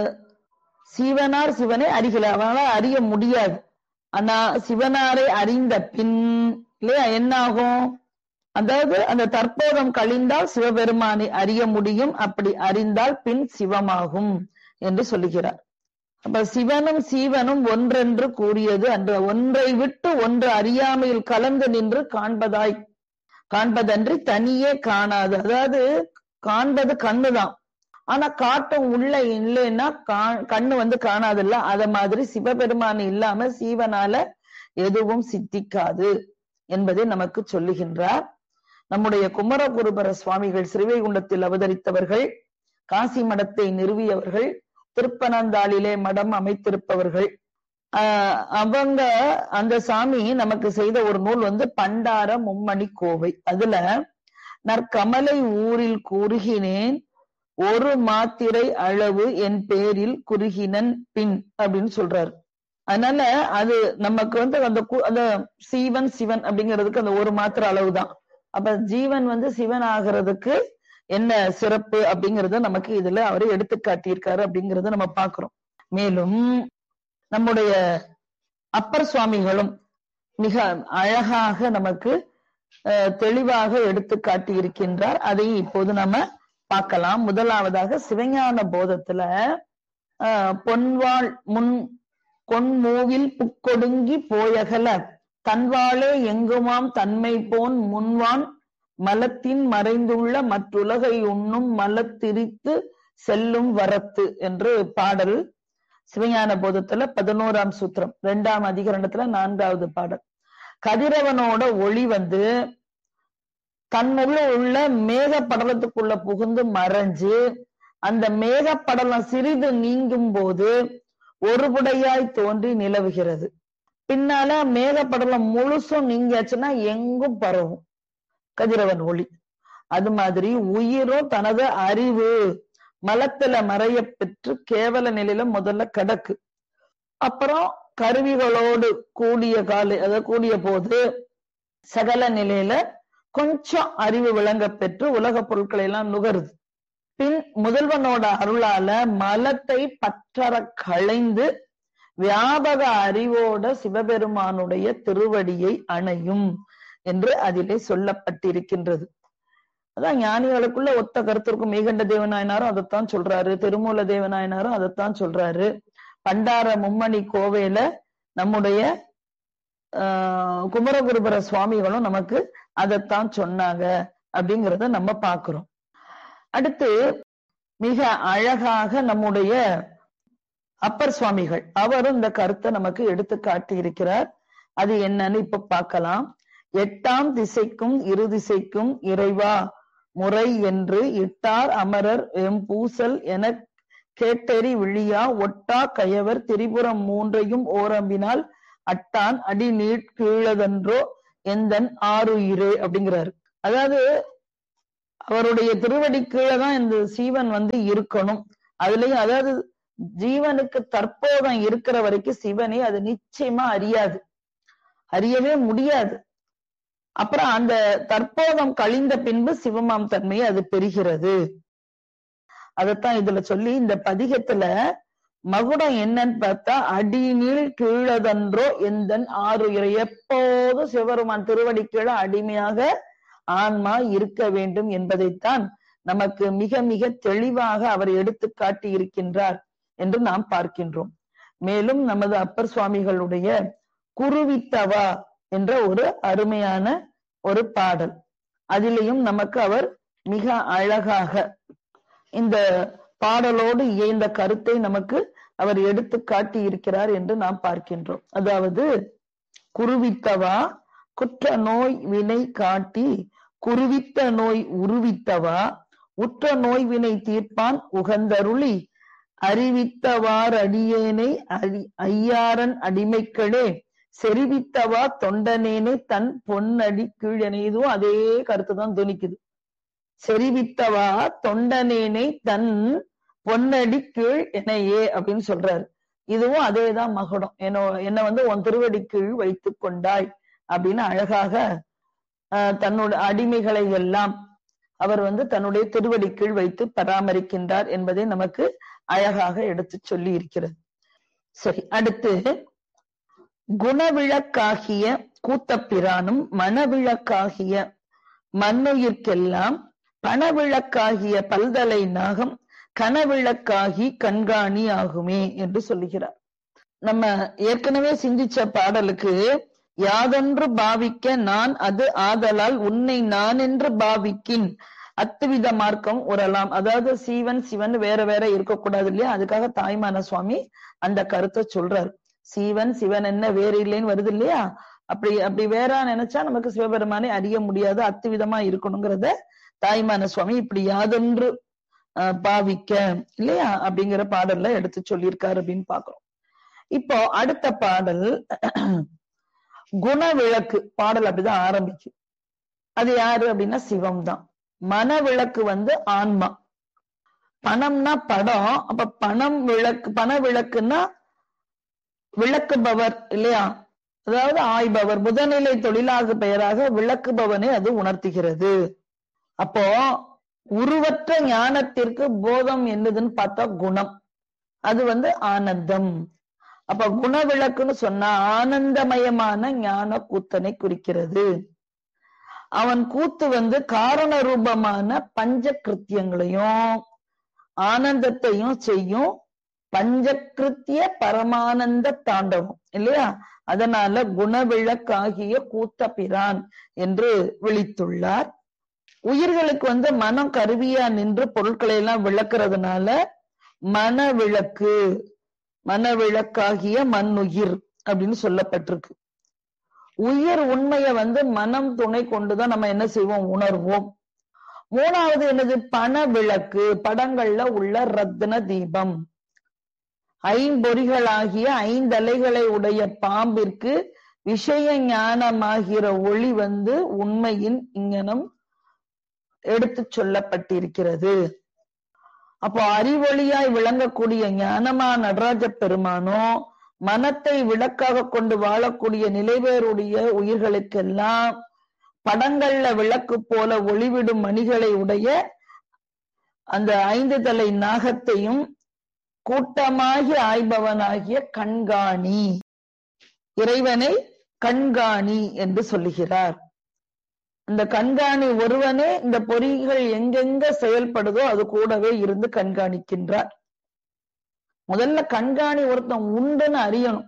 சிவனார் சிவனை அறிகல அவனால அறிய முடியாது ஆனா சிவனாரை அறிந்த பின் இல்லையா என்ன ஆகும் அதாவது அந்த தற்போதம் கழிந்தால் சிவபெருமானை அறிய முடியும் அப்படி அறிந்தால் பின் சிவமாகும் என்று சொல்லுகிறார் அப்ப சிவனும் சீவனும் ஒன்றென்று கூறியது அன்று ஒன்றை விட்டு ஒன்று அறியாமையில் கலந்து நின்று காண்பதாய் காண்பதன்றி தனியே காணாது அதாவது காண்பது கண்ணுதான் ஆனா காட்டும் உள்ள இல்லைன்னா கண்ணு வந்து காணாதுல்ல அத மாதிரி சிவபெருமான் இல்லாம சீவனால எதுவும் சித்திக்காது என்பதை நமக்கு சொல்லுகின்றார் நம்முடைய குமரகுருபர சுவாமிகள் ஸ்ரீவைகுண்டத்தில் அவதரித்தவர்கள் காசி மடத்தை நிறுவியவர்கள் திருப்பனந்தாளிலே மடம் அமைத்திருப்பவர்கள் ஆஹ் அவங்க அந்த சாமி நமக்கு செய்த ஒரு நூல் வந்து பண்டார மும்மணி கோவை அதுல நற்கமலை ஊரில் கூறுகினேன் ஒரு மாத்திரை அளவு என் பேரில் குறுகினன் பின் அப்படின்னு சொல்றாரு அதனால அது நமக்கு வந்து அந்த அந்த சீவன் சிவன் அப்படிங்கிறதுக்கு அந்த ஒரு மாத்திரை அளவுதான் அப்ப ஜீவன் வந்து சிவன் ஆகிறதுக்கு என்ன சிறப்பு அப்படிங்கறத நமக்கு இதுல அவரு எடுத்து காட்டியிருக்காரு அப்படிங்கறத நம்ம பாக்குறோம் மேலும் நம்முடைய அப்பர் சுவாமிகளும் மிக அழகாக நமக்கு தெளிவாக எடுத்து காட்டி இருக்கின்றார் அதையும் இப்போது நம்ம பார்க்கலாம் முதலாவதாக சிவஞான போதத்துல பொன்வாள் முன் கொன்மூவில் புக்கொடுங்கி போயகல தன்வாளே எங்குமாம் தன்மை போன் முன்வான் மலத்தின் மறைந்துள்ள மற்றுலகை உண்ணும் மலத்திரித்து செல்லும் வரத்து என்று பாடல் சிவஞான போதத்துல பதினோராம் சூத்திரம் இரண்டாம் அதிகரணத்துல நான்காவது பாடல் கதிரவனோட ஒளி வந்து தன்னுள்ள உள்ள மேக படலத்துக்குள்ள புகுந்து மறைஞ்சு அந்த மேக படலம் சிறிது நீங்கும் போது ஒருபுடையாய் தோன்றி நிலவுகிறது பின்னால மேக படலம் முழுசும் நீங்கியாச்சுன்னா எங்கும் பரவும் கதிரவன் ஒளி அது மாதிரி உயிரும் தனது அறிவு மலத்துல மறைய பெற்று கேவல நிலையில முதல்ல கிடக்கு அப்புறம் கருவிகளோடு கூடிய காலை அதாவது கூடிய போது சகல நிலையில கொஞ்சம் அறிவு விளங்க பெற்று உலக பொருட்களை எல்லாம் நுகருது பின் முதல்வனோட அருளால மலத்தை பற்றற களைந்து வியாபக அறிவோட சிவபெருமானுடைய திருவடியை அணையும் என்று அதிலே சொல்லப்பட்டிருக்கின்றது அதான் ஞானிகளுக்குள்ள ஒத்த கருத்து இருக்கும் மேகண்ட தேவநாயனாரும் அதைத்தான் சொல்றாரு திருமூல தேவநாயனாரும் அதைத்தான் சொல்றாரு பண்டார மும்மணி கோவையில நம்முடைய ஆஹ் குமரகுருபர சுவாமிகளும் நமக்கு அதைத்தான் சொன்னாங்க அப்படிங்கிறத நம்ம பாக்குறோம் அடுத்து மிக அழகாக நம்முடைய அப்பர் சுவாமிகள் அவரும் இந்த கருத்தை நமக்கு எடுத்து காட்டி இருக்கிறார் அது என்னன்னு இப்ப பார்க்கலாம் எட்டாம் திசைக்கும் இரு திசைக்கும் இறைவா முறை என்று இட்டார் அமரர் எம் பூசல் என கேட்டெறி விழியா ஒட்டா கயவர் திரிபுரம் மூன்றையும் ஓரம்பினால் அட்டான் அடி நீட் கீழதன்றோ எந்தன் ஆறுயிரே அப்படிங்கிறாரு அதாவது அவருடைய திருவடி கீழே தான் இந்த சீவன் வந்து இருக்கணும் அதுலயும் அதாவது ஜீவனுக்கு தற்போதம் இருக்கிற வரைக்கும் சிவனை அது நிச்சயமா அறியாது அறியவே முடியாது அப்புறம் அந்த தற்போதம் கழிந்த பின்பு சிவமாம் தன்மையை அது பெறுகிறது அதத்தான் இதுல சொல்லி இந்த பதிகத்துல மகுடம் என்னன்னு பார்த்தா அடிநீள் கீழதன்றோ எந்தன் ஆறுயிரை எப்போதும் சிவருமான் திருவடி கீழே அடிமையாக ஆன்மா இருக்க வேண்டும் என்பதைத்தான் நமக்கு மிக மிக தெளிவாக அவர் எடுத்து காட்டி இருக்கின்றார் என்று நாம் பார்க்கின்றோம் மேலும் நமது அப்பர் சுவாமிகளுடைய குருவித்தவா என்ற ஒரு அருமையான ஒரு பாடல் அதிலேயும் நமக்கு அவர் மிக அழகாக இந்த பாடலோடு இயைந்த கருத்தை நமக்கு அவர் எடுத்து காட்டி இருக்கிறார் என்று நாம் பார்க்கின்றோம் அதாவது குருவித்தவா குற்ற நோய் வினை காட்டி குருவித்த நோய் உருவித்தவா உற்ற நோய் வினை தீர்ப்பான் உகந்தருளி அறிவித்தவார் அடியேனை அடி ஐயாரன் அடிமைக்களே செறிவித்தவா தொண்டனேனே தன் பொன்னடி கீழனே இதுவும் அதே கருத்து தான் துணிக்குது செறிவித்தவா தொண்டனேனை தன் பொன்னடி கீழ் எனையே அப்படின்னு சொல்றாரு இதுவும் அதேதான் மகுடம் என்ன என்ன வந்து உன் திருவடி கீழ் வைத்துக் கொண்டாய் அப்படின்னு அழகாக தன்னோட அடிமைகளை எல்லாம் அவர் வந்து தன்னுடைய திருவடி கீழ் வைத்து பராமரிக்கின்றார் என்பதை நமக்கு அழகாக எடுத்து சொல்லி இருக்கிறது சரி அடுத்து குணவிளக்காகிய கூத்தப்பிரானும் மனவிளக்காகிய மண்ணுயிர்க்கெல்லாம் பணவிளக்காகிய பல்தலை நாகம் கனவிளக்காகி கண்காணி ஆகுமே என்று சொல்லுகிறார் நம்ம ஏற்கனவே சிந்திச்ச பாடலுக்கு யாதொன்று பாவிக்க நான் அது ஆதலால் உன்னை நான் என்று பாவிக்கின் அத்துவித மார்க்கம் உறலாம் அதாவது சீவன் சிவன் வேற வேற இருக்கக்கூடாது இல்லையா அதுக்காக தாய்மான சுவாமி அந்த கருத்தை சொல்றாரு சீவன் சிவன் என்ன வேற இல்லைன்னு வருது இல்லையா அப்படி அப்படி வேற நினைச்சா நமக்கு சிவபெருமானை அறிய முடியாது அத்துவிதமா இருக்கணுங்கிறத தாய்மான சுவாமி இப்படி யாதொன்று பாவிக்க இல்லையா அப்படிங்கிற பாடல்ல எடுத்து சொல்லியிருக்காரு அப்படின்னு பாக்குறோம் இப்போ அடுத்த பாடல் குணவிளக்கு பாடல் அப்படிதான் ஆரம்பிச்சு அது யாரு அப்படின்னா சிவம் தான் மனவிளக்கு வந்து ஆன்மா பணம்னா படம் அப்ப பணம் விளக்கு பண விளக்குன்னா விளக்குபவர் இல்லையா அதாவது ஆய்பவர் முதநிலை தொழிலாக பெயராக விளக்குபவனை அது உணர்த்துகிறது அப்போ உருவற்ற ஞானத்திற்கு போதம் என்னதுன்னு பார்த்தா குணம் அது வந்து ஆனந்தம் அப்ப குணவிளக்குன்னு சொன்னா ஆனந்தமயமான ஞான கூத்தனை குறிக்கிறது அவன் கூத்து வந்து காரண ரூபமான பஞ்ச கிருத்தியங்களையும் ஆனந்தத்தையும் செய்யும் பஞ்சகிருத்திய பரமானந்த தாண்டவம் இல்லையா அதனால குணவிளக்காகிய கூத்த பிரான் என்று விழித்துள்ளார் உயிர்களுக்கு வந்து மனம் கருவியா நின்று பொருட்களை எல்லாம் விளக்குறதுனால மனவிளக்கு மனவிளக்காகிய மண்ணுயிர் அப்படின்னு சொல்லப்பட்டிருக்கு உயிர் உண்மைய வந்து மனம் துணை கொண்டுதான் நம்ம என்ன செய்வோம் உணர்வோம் மூணாவது என்னது பண விளக்கு படங்கள்ல உள்ள ரத்ன தீபம் ஐம்பொறிகளாகிய ஐந்தலைகளை உடைய பாம்பிற்கு விஷய ஞானமாகிற ஒளி வந்து உண்மையின் இங்கனம் எடுத்து சொல்லப்பட்டிருக்கிறது அப்போ அறிவொளியாய் விளங்கக்கூடிய ஞானமா நடராஜ பெருமானோ மனத்தை விளக்காக கொண்டு வாழக்கூடிய நிலைவேருடைய உயிர்களுக்கெல்லாம் படங்கள்ல விளக்கு போல ஒளிவிடும் மணிகளை உடைய அந்த ஐந்து தலை நாகத்தையும் கூட்டமாகி ஆய்பவனாகிய கண்காணி இறைவனை கண்காணி என்று சொல்லுகிறார் இந்த கண்காணி ஒருவனே இந்த பொறிகள் எங்கெங்க செயல்படுதோ அது கூடவே இருந்து கண்காணிக்கின்றார் முதல்ல கண்காணி ஒருத்தன் உண்டுன்னு அறியணும்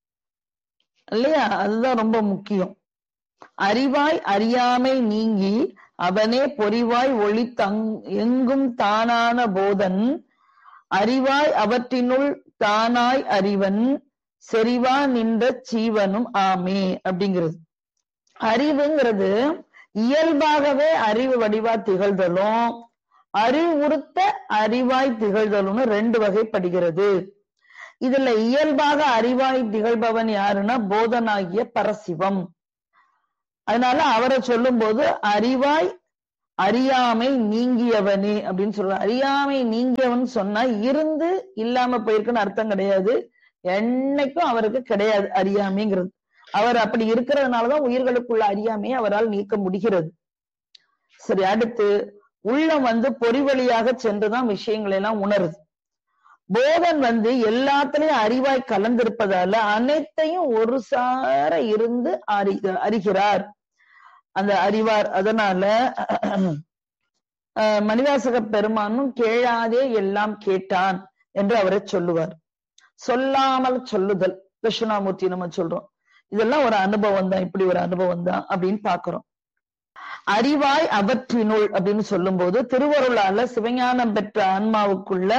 இல்லையா அதுதான் ரொம்ப முக்கியம் அறிவாய் அறியாமை நீங்கி அவனே பொறிவாய் ஒளி தங் எங்கும் தானான போதன் அறிவாய் அவற்றினுள் தானாய் அறிவன் செறிவா நின்ற சீவனும் ஆமே அப்படிங்கிறது அறிவுங்கிறது இயல்பாகவே அறிவு வடிவா திகழ்தலும் அறிவுறுத்த அறிவாய் திகழ்தல்னு ரெண்டு வகைப்படுகிறது இதுல இயல்பாக அறிவாய் திகழ்பவன் யாருன்னா போதனாகிய பரசிவம் அதனால அவரை சொல்லும் போது அறிவாய் அறியாமை நீங்கியவனே அப்படின்னு சொல்றாரு அறியாமை நீங்கியவன் சொன்னா இருந்து இல்லாம போயிருக்குன்னு அர்த்தம் கிடையாது என்னைக்கும் அவருக்கு கிடையாது அறியாமைங்கிறது அவர் அப்படி இருக்கிறதுனாலதான் உயிர்களுக்குள்ள அறியாமையை அவரால் நீக்க முடிகிறது சரி அடுத்து உள்ளம் வந்து பொறி வழியாக சென்றுதான் விஷயங்களை எல்லாம் உணருது போதன் வந்து எல்லாத்துலயும் அறிவாய் கலந்திருப்பதால அனைத்தையும் ஒரு சார இருந்து அறி அறிகிறார் அந்த அறிவார் அதனால அஹ், மணிவாசக பெருமானும் கேளாதே எல்லாம் கேட்டான் என்று அவரை சொல்லுவார் சொல்லாமல் சொல்லுதல் தட்சிணாமூர்த்தி நம்ம சொல்றோம் இதெல்லாம் ஒரு அனுபவம் தான் இப்படி ஒரு அனுபவம் தான் அப்படின்னு பாக்குறோம் அறிவாய் அவற்றினுள் அப்படின்னு சொல்லும்போது திருவருளால சிவஞானம் பெற்ற ஆன்மாவுக்குள்ள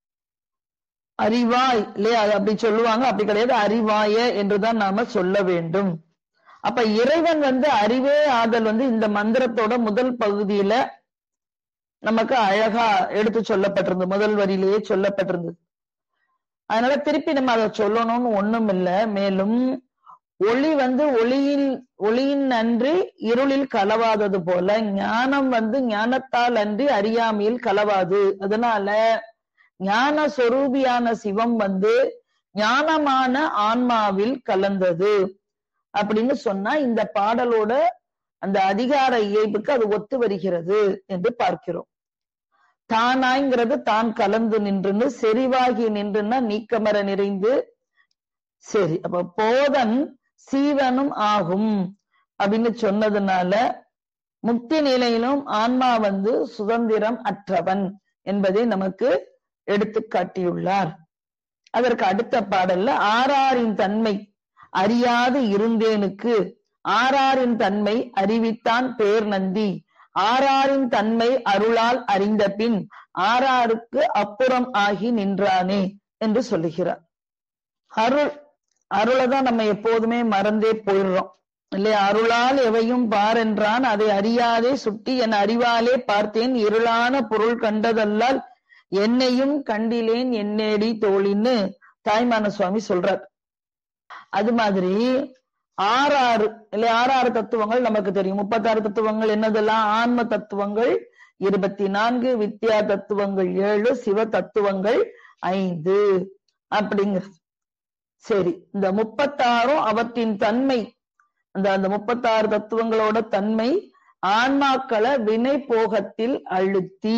அறிவாய் இல்லையா அது அப்படி சொல்லுவாங்க அப்படி கிடையாது அறிவாய என்றுதான் நாம சொல்ல வேண்டும் அப்ப இறைவன் வந்து அறிவே ஆதல் வந்து இந்த மந்திரத்தோட முதல் பகுதியில நமக்கு அழகா எடுத்து சொல்லப்பட்டிருந்தது முதல் வரியிலேயே சொல்லப்பட்டிருந்தது அதனால திருப்பி நம்ம அதை சொல்லணும்னு ஒண்ணும் இல்ல மேலும் ஒளி வந்து ஒளியில் ஒளியின் அன்றி இருளில் கலவாதது போல ஞானம் வந்து ஞானத்தால் அன்றி அறியாமையில் கலவாது அதனால ஞான சொரூபியான சிவம் வந்து ஞானமான ஆன்மாவில் கலந்தது அப்படின்னு சொன்னா இந்த பாடலோட அந்த அதிகார இயல்புக்கு அது ஒத்து வருகிறது என்று பார்க்கிறோம் தானாய்ங்கிறது தான் கலந்து நின்றுன்னு செறிவாகி நின்றுன்னா நீக்கமர நிறைந்து சரி அப்ப போதன் சீவனும் ஆகும் அப்படின்னு சொன்னதுனால முக்தி நிலையிலும் ஆன்மா வந்து சுதந்திரம் அற்றவன் என்பதை நமக்கு எடுத்து காட்டியுள்ளார் அதற்கு அடுத்த பாடல்ல ஆறாரின் தன்மை அறியாது இருந்தேனுக்கு ஆறாரின் தன்மை அறிவித்தான் பேர் நந்தி ஆறாரின் தன்மை அருளால் அறிந்த பின் ஆறாருக்கு அப்புறம் ஆகி நின்றானே என்று சொல்லுகிறார் அருள் அருளை தான் நம்ம எப்போதுமே மறந்தே போயிடுறோம் இல்லையா அருளால் எவையும் பாரென்றான் அதை அறியாதே சுட்டி என் அறிவாலே பார்த்தேன் இருளான பொருள் கண்டதல்லால் என்னையும் கண்டிலேன் என்னேடி தோழின்னு தாய்மான சுவாமி சொல்றார் அது மாதிரி ஆறாறு இல்லையா ஆறாறு தத்துவங்கள் நமக்கு தெரியும் முப்பத்தாறு தத்துவங்கள் என்னதெல்லாம் ஆன்ம தத்துவங்கள் இருபத்தி நான்கு வித்யா தத்துவங்கள் ஏழு சிவ தத்துவங்கள் ஐந்து அப்படிங்கிறது சரி இந்த முப்பத்தாறும் அவற்றின் தன்மை அந்த அந்த முப்பத்தாறு தத்துவங்களோட தன்மை ஆன்மாக்களை வினை போகத்தில் அழுத்தி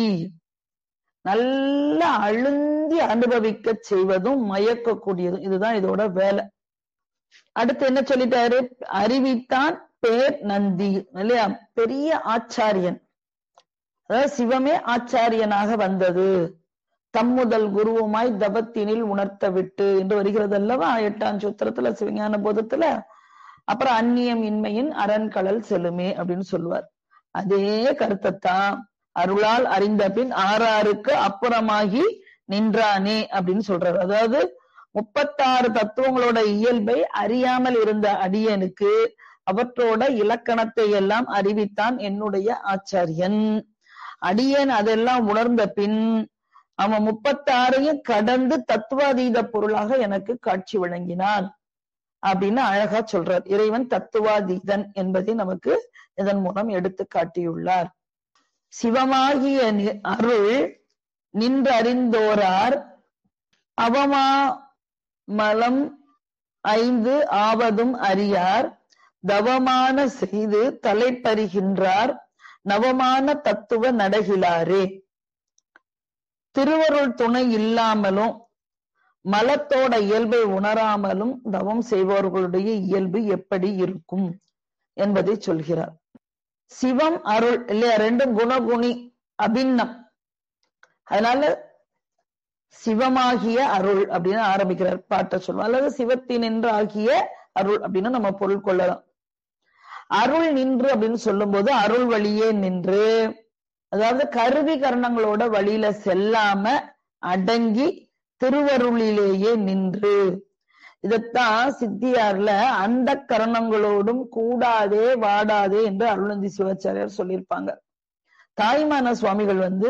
நல்ல அழுந்தி அனுபவிக்க செய்வதும் மயக்கக்கூடியதும் இதுதான் இதோட வேலை அடுத்து என்ன சொல்லிட்டாரு அறிவித்தான் பேர் நந்தி இல்லையா பெரிய ஆச்சாரியன் அதாவது சிவமே ஆச்சாரியனாக வந்தது தம்முதல் குருவுமாய் தபத்தினில் உணர்த்த விட்டு என்று வருகிறது அல்லவா எட்டாம் சூத்திரத்துல சிவஞான போதத்துல அப்புறம் அந்நியம் இன்மையின் அரண்கடல் செல்லுமே அப்படின்னு சொல்லுவார் அதே கருத்தைத்தான் அருளால் அறிந்த பின் ஆறாருக்கு அப்புறமாகி நின்றானே அப்படின்னு சொல்றாரு அதாவது முப்பத்தாறு தத்துவங்களோட இயல்பை அறியாமல் இருந்த அடியனுக்கு அவற்றோட இலக்கணத்தை எல்லாம் அறிவித்தான் என்னுடைய ஆச்சாரியன் அடியன் அதெல்லாம் உணர்ந்த பின் அவன் முப்பத்தாறையும் கடந்து தத்துவாதீத பொருளாக எனக்கு காட்சி வழங்கினான் அப்படின்னு அழகா சொல்றார் இறைவன் தத்துவாதீதன் என்பதை நமக்கு இதன் மூலம் எடுத்து காட்டியுள்ளார் சிவமாகிய நி- அருள் நின்றறிந்தோரார் அவமா மலம் ஐந்து ஆவதும் அறியார் தவமான செய்து தலைப்பறிகின்றார் நவமான தத்துவ நடகிலாரே திருவருள் துணை இல்லாமலும் மலத்தோட இயல்பை உணராமலும் தவம் செய்பவர்களுடைய இயல்பு எப்படி இருக்கும் என்பதை சொல்கிறார் சிவம் அருள் இல்லையா ரெண்டும் குணகுணி அபின்னம் அதனால சிவமாகிய அருள் அப்படின்னு ஆரம்பிக்கிறார் பாட்ட சொல்லுவோம் அல்லது சிவத்தினின்று ஆகிய அருள் அப்படின்னு நம்ம பொருள் கொள்ளலாம் அருள் நின்று அப்படின்னு சொல்லும்போது அருள் வழியே நின்று அதாவது கருவி கரணங்களோட வழியில செல்லாம அடங்கி திருவருளிலேயே நின்று இதத்தான் சித்தியார்ல அந்த கரணங்களோடும் கூடாதே வாடாதே என்று அருளந்தி சிவாச்சாரியார் சொல்லியிருப்பாங்க தாய்மான சுவாமிகள் வந்து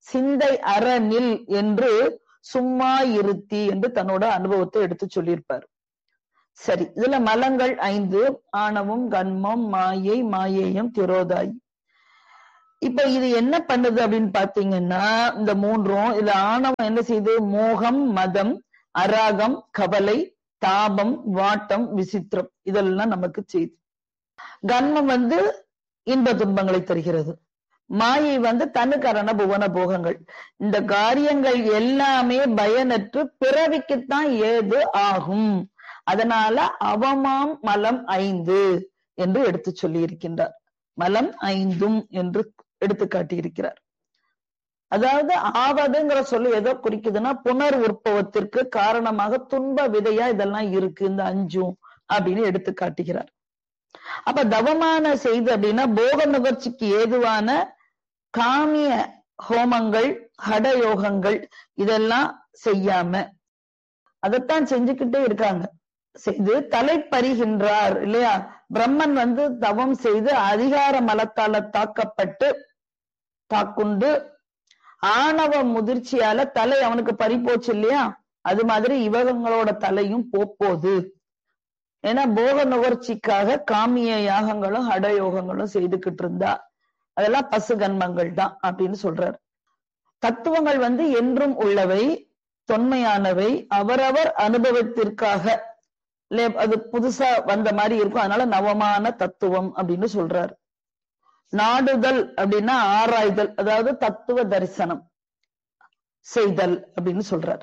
சிந்தை அறநில் என்று சும்மா இருத்தி என்று தன்னோட அனுபவத்தை எடுத்து சொல்லியிருப்பார் சரி இதுல மலங்கள் ஐந்து ஆணவம் கண்மம் மாயை மாயேயம் திரோதாய் இப்ப இது என்ன பண்ணுது அப்படின்னு பாத்தீங்கன்னா இந்த மூன்றும் இதுல ஆணவம் என்ன செய்யுது மோகம் மதம் அராகம் கவலை தாபம் வாட்டம் விசித்திரம் இதெல்லாம் நமக்கு செய்யுது கண்மம் வந்து இன்ப துன்பங்களை தருகிறது மாயை வந்து தனுக்கரண புவன போகங்கள் இந்த காரியங்கள் எல்லாமே பயனற்று பிறவிக்குத்தான் ஏது ஆகும் அதனால அவமாம் மலம் ஐந்து என்று எடுத்து சொல்லி இருக்கின்றார் மலம் ஐந்தும் என்று எடுத்து காட்டியிருக்கிறார் அதாவது ஆவதுங்கிற சொல்லு எதோ குறிக்குதுன்னா புனர் உற்பவத்திற்கு காரணமாக துன்ப விதையா இதெல்லாம் இருக்கு இந்த அஞ்சும் அப்படின்னு எடுத்து காட்டுகிறார் அப்ப தவமான செய்து அப்படின்னா போக நுகர்ச்சிக்கு ஏதுவான காமிய ஹோமங்கள் ஹடயோகங்கள் இதெல்லாம் செய்யாம அதைத்தான் செஞ்சுக்கிட்டே இருக்காங்க செய்து தலைப்பறிகின்றார் இல்லையா பிரம்மன் வந்து தவம் செய்து அதிகார மலத்தால தாக்கப்பட்டு தாக்குண்டு ஆணவ முதிர்ச்சியால தலை அவனுக்கு பறி போச்சு இல்லையா அது மாதிரி இவங்களோட தலையும் போப்போது ஏன்னா போக நுகர்ச்சிக்காக காமிய யாகங்களும் ஹடயோகங்களும் செய்துகிட்டு இருந்தா அதெல்லாம் பசு கன்மங்கள் தான் அப்படின்னு சொல்றார் தத்துவங்கள் வந்து என்றும் உள்ளவை தொன்மையானவை அவரவர் அனுபவத்திற்காக அது புதுசா வந்த மாதிரி இருக்கும் அதனால நவமான தத்துவம் அப்படின்னு சொல்றார் நாடுதல் அப்படின்னா ஆராய்தல் அதாவது தத்துவ தரிசனம் செய்தல் அப்படின்னு சொல்றார்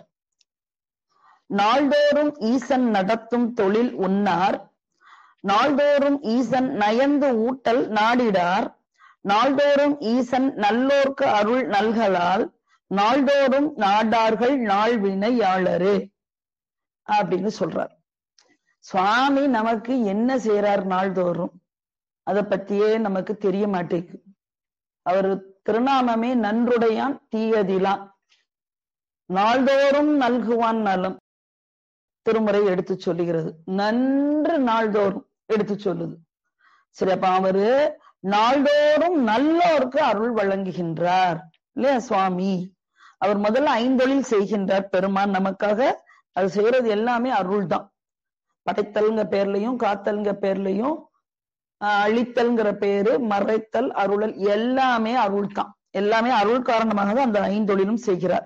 நாள்தோறும் ஈசன் நடத்தும் தொழில் உன்னார் நாள்தோறும் ஈசன் நயந்து ஊட்டல் நாடிடார் நாள்தோறும் ஈசன் நல்லோர்க்கு அருள் நல்கலால் நாள்தோறும் நாடார்கள் நாள் வினையாளரே அப்படின்னு சொல்றார் சுவாமி நமக்கு என்ன செய்யறார் நாள்தோறும் அத பத்தியே நமக்கு தெரிய மாட்டேங்குது அவர் திருநாமமே நன்றுடையான் தீயதிலான் நாள்தோறும் நல்குவான் நலம் திருமுறை எடுத்து சொல்லுகிறது நன்று நாள்தோறும் எடுத்து சொல்லுது சரி அப்ப அவரு நாள்தோறும் நல்லோருக்கு அருள் வழங்குகின்றார் இல்லையா சுவாமி அவர் முதல்ல ஐந்தொழில் செய்கின்றார் பெருமான் நமக்காக அது செய்யறது எல்லாமே அருள் தான் படைத்தல்ங்க பேர்லயும் காத்தல்ங்க பேர்லயும் அழித்தல்ங்கிற பேரு மறைத்தல் அருளல் எல்லாமே அருள் தான் எல்லாமே அருள் காரணமாக தான் அந்த ஐந்தொழிலும் செய்கிறார்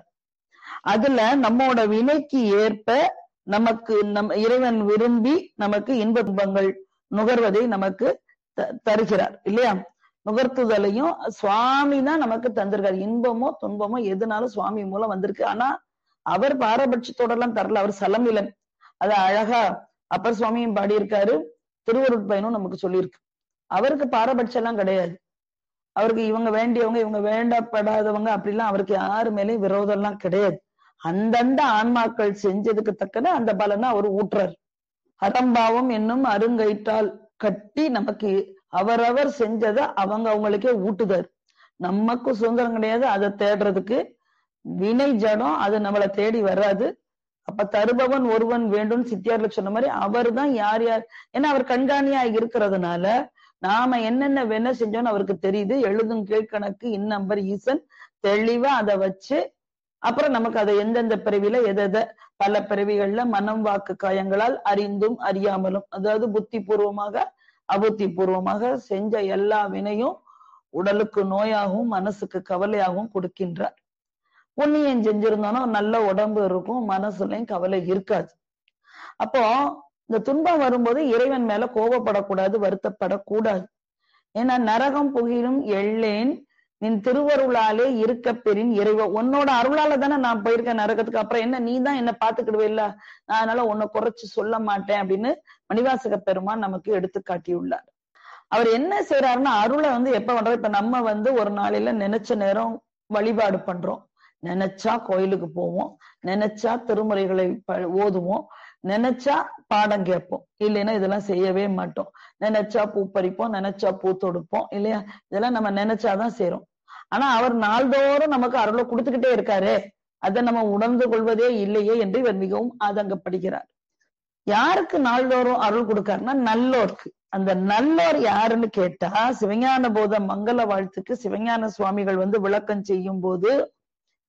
அதுல நம்மோட வினைக்கு ஏற்ப நமக்கு நம் இறைவன் விரும்பி நமக்கு இன்ப துன்பங்கள் நுகர்வதை நமக்கு தருகிறார் இல்லையா நுகர்த்துதலையும் சுவாமி தான் நமக்கு தந்திருக்காரு இன்பமோ துன்பமோ எதுனாலும் சுவாமி மூலம் வந்திருக்கு ஆனா அவர் பாரபட்சத்தோட எல்லாம் தரல அவர் சலமிலன் அது அழகா அப்பர் சுவாமியும் பாடியிருக்காரு திருவருட்பயனும் நமக்கு சொல்லியிருக்கு அவருக்கு பாரபட்சம் எல்லாம் கிடையாது அவருக்கு இவங்க வேண்டியவங்க இவங்க வேண்டப்படாதவங்க அப்படிலாம் அவருக்கு யாரு மேலேயும் விரோதம் எல்லாம் கிடையாது அந்தந்த ஆன்மாக்கள் செஞ்சதுக்கு தக்கன அந்த பலனை அவர் ஊட்டுறார் அறம்பாவம் என்னும் அருங்கயிற்றால் கட்டி நமக்கு அவரவர் செஞ்சதை அவங்க அவங்களுக்கே ஊட்டுதார் நமக்கு சுதந்திரம் கிடையாது அதை தேடுறதுக்கு வினை ஜடம் அது நம்மளை தேடி வராது அப்ப தருபவன் ஒருவன் வேண்டும் சித்தியார்ல சொன்ன மாதிரி அவர் தான் யார் யார் ஏன்னா அவர் கண்காணியா இருக்கிறதுனால நாம என்னென்ன வேணா செஞ்சோம்னு அவருக்கு தெரியுது எழுதும் கீழ்கணக்கு இன்னம்பர் ஈசன் தெளிவா அதை வச்சு அப்புறம் நமக்கு அதை எந்தெந்த பிறவில எதை பல பிறவிகள்ல மனம் வாக்கு காயங்களால் அறிந்தும் அறியாமலும் அதாவது புத்தி பூர்வமாக அபுத்தி பூர்வமாக செஞ்ச எல்லா வினையும் உடலுக்கு நோயாகவும் மனசுக்கு கவலையாகவும் கொடுக்கின்றார் புண்ணியம் செஞ்சிருந்தோம்னா நல்ல உடம்பு இருக்கும் மனசுலயும் கவலை இருக்காது அப்போ இந்த துன்பம் வரும்போது இறைவன் மேல கோபப்படக்கூடாது வருத்தப்படக்கூடாது ஏன்னா நரகம் புகிலும் எள்ளேன் நின் திருவருளாலே இருக்க பெறின் இறைவ உன்னோட அருளால தானே நான் போயிருக்கேன் நரகத்துக்கு அப்புறம் என்ன நீ தான் என்ன பாத்துக்கிடுவே இல்ல நான் அதனால உன்னை குறைச்சு சொல்ல மாட்டேன் அப்படின்னு மணிவாசக பெருமான் நமக்கு எடுத்து காட்டியுள்ளார் அவர் என்ன செய்யறாருன்னா அருளை வந்து எப்ப பண்றாரு இப்ப நம்ம வந்து ஒரு நாளையில நினைச்ச நேரம் வழிபாடு பண்றோம் நினைச்சா கோயிலுக்கு போவோம் நினைச்சா திருமுறைகளை ஓதுவோம் நினைச்சா பாடம் கேட்போம் இல்லைன்னா இதெல்லாம் செய்யவே மாட்டோம் நினைச்சா பூ பறிப்போம் நினைச்சா பூ தொடுப்போம் இல்லையா இதெல்லாம் நம்ம நினைச்சாதான் செய்யறோம் ஆனா அவர் நாள்தோறும் நமக்கு அருளை கொடுத்துக்கிட்டே இருக்காரு அதை நம்ம உணர்ந்து கொள்வதே இல்லையே என்று இவர் மிகவும் ஆதங்கப்படுகிறார் யாருக்கு நாள்தோறும் அருள் கொடுக்காருன்னா நல்லோருக்கு அந்த நல்லோர் யாருன்னு கேட்டா சிவஞான போத மங்கள வாழ்த்துக்கு சிவஞான சுவாமிகள் வந்து விளக்கம் செய்யும் போது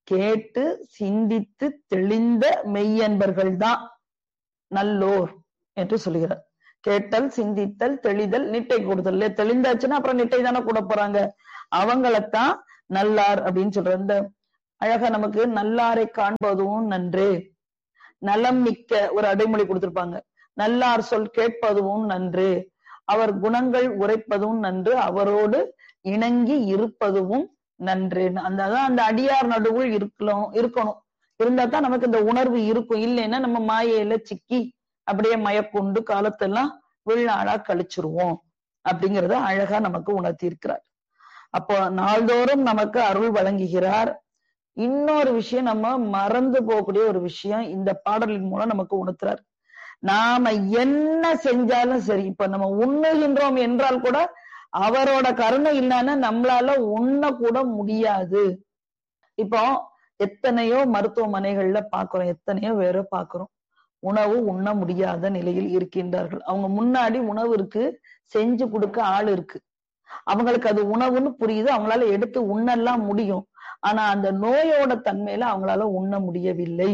கேட்டு சிந்தித்து தெளிந்த மெய்யன்பர்கள் தான் நல்லோர் என்று சொல்லுகிறார் கேட்டல் சிந்தித்தல் தெளிதல் நிட்டை கொடுத்தல் இல்லையா? தெளிந்தாச்சுன்னா அப்புறம் நிட்டை தானே கூட போறாங்க அவங்களைத்தான் நல்லார் அப்படின்னு சொல்ற இந்த அழகா நமக்கு நல்லாரை காண்பதும் நன்றே நலம் மிக்க ஒரு அடைமொழி கொடுத்திருப்பாங்க நல்லார் சொல் கேட்பதும் நன்று அவர் குணங்கள் உரைப்பதும் நன்று அவரோடு இணங்கி இருப்பதும் நன்று அந்த அதான் அந்த அடியார் நடுவுள் இருக்கணும் இருக்கணும் இருந்தா தான் நமக்கு இந்த உணர்வு இருக்கும் இல்லைன்னா நம்ம மாயையில சிக்கி அப்படியே மயக்கொண்டு காலத்தெல்லாம் விழாளா கழிச்சிருவோம் அப்படிங்கறத அழகா நமக்கு உணர்த்தி இருக்கிறார் அப்போ நாள்தோறும் நமக்கு அருள் வழங்குகிறார் இன்னொரு விஷயம் நம்ம மறந்து போகக்கூடிய ஒரு விஷயம் இந்த பாடலின் மூலம் நமக்கு உணர்த்துறார் நாம என்ன செஞ்சாலும் சரி இப்ப நம்ம உண்ணுகின்றோம் என்றால் கூட அவரோட கருணை இல்லைன்னா நம்மளால உண்ண கூட முடியாது இப்போ எத்தனையோ மருத்துவமனைகள்ல பாக்குறோம் எத்தனையோ பேரை பாக்குறோம் உணவு உண்ண முடியாத நிலையில் இருக்கின்றார்கள் அவங்க முன்னாடி உணவு இருக்கு செஞ்சு கொடுக்க ஆள் இருக்கு அவங்களுக்கு அது உணவுன்னு புரியுது அவங்களால எடுத்து உண்ணெல்லாம் முடியும் ஆனா அந்த நோயோட தன்மையில அவங்களால உண்ண முடியவில்லை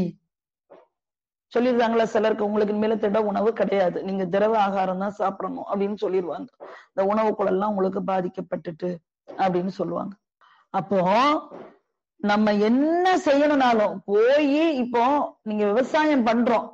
சொல்லிருக்காங்களா சிலருக்கு உங்களுக்கு மேல திட உணவு கிடையாது நீங்க திரவ ஆகாரம் தான் சாப்பிடணும் அப்படின்னு சொல்லிடுவாங்க இந்த உணவுக்குள்ள எல்லாம் உங்களுக்கு பாதிக்கப்பட்டுட்டு அப்படின்னு சொல்லுவாங்க அப்போ நம்ம என்ன செய்யணும்னாலும் போய் இப்போ நீங்க விவசாயம் பண்றோம்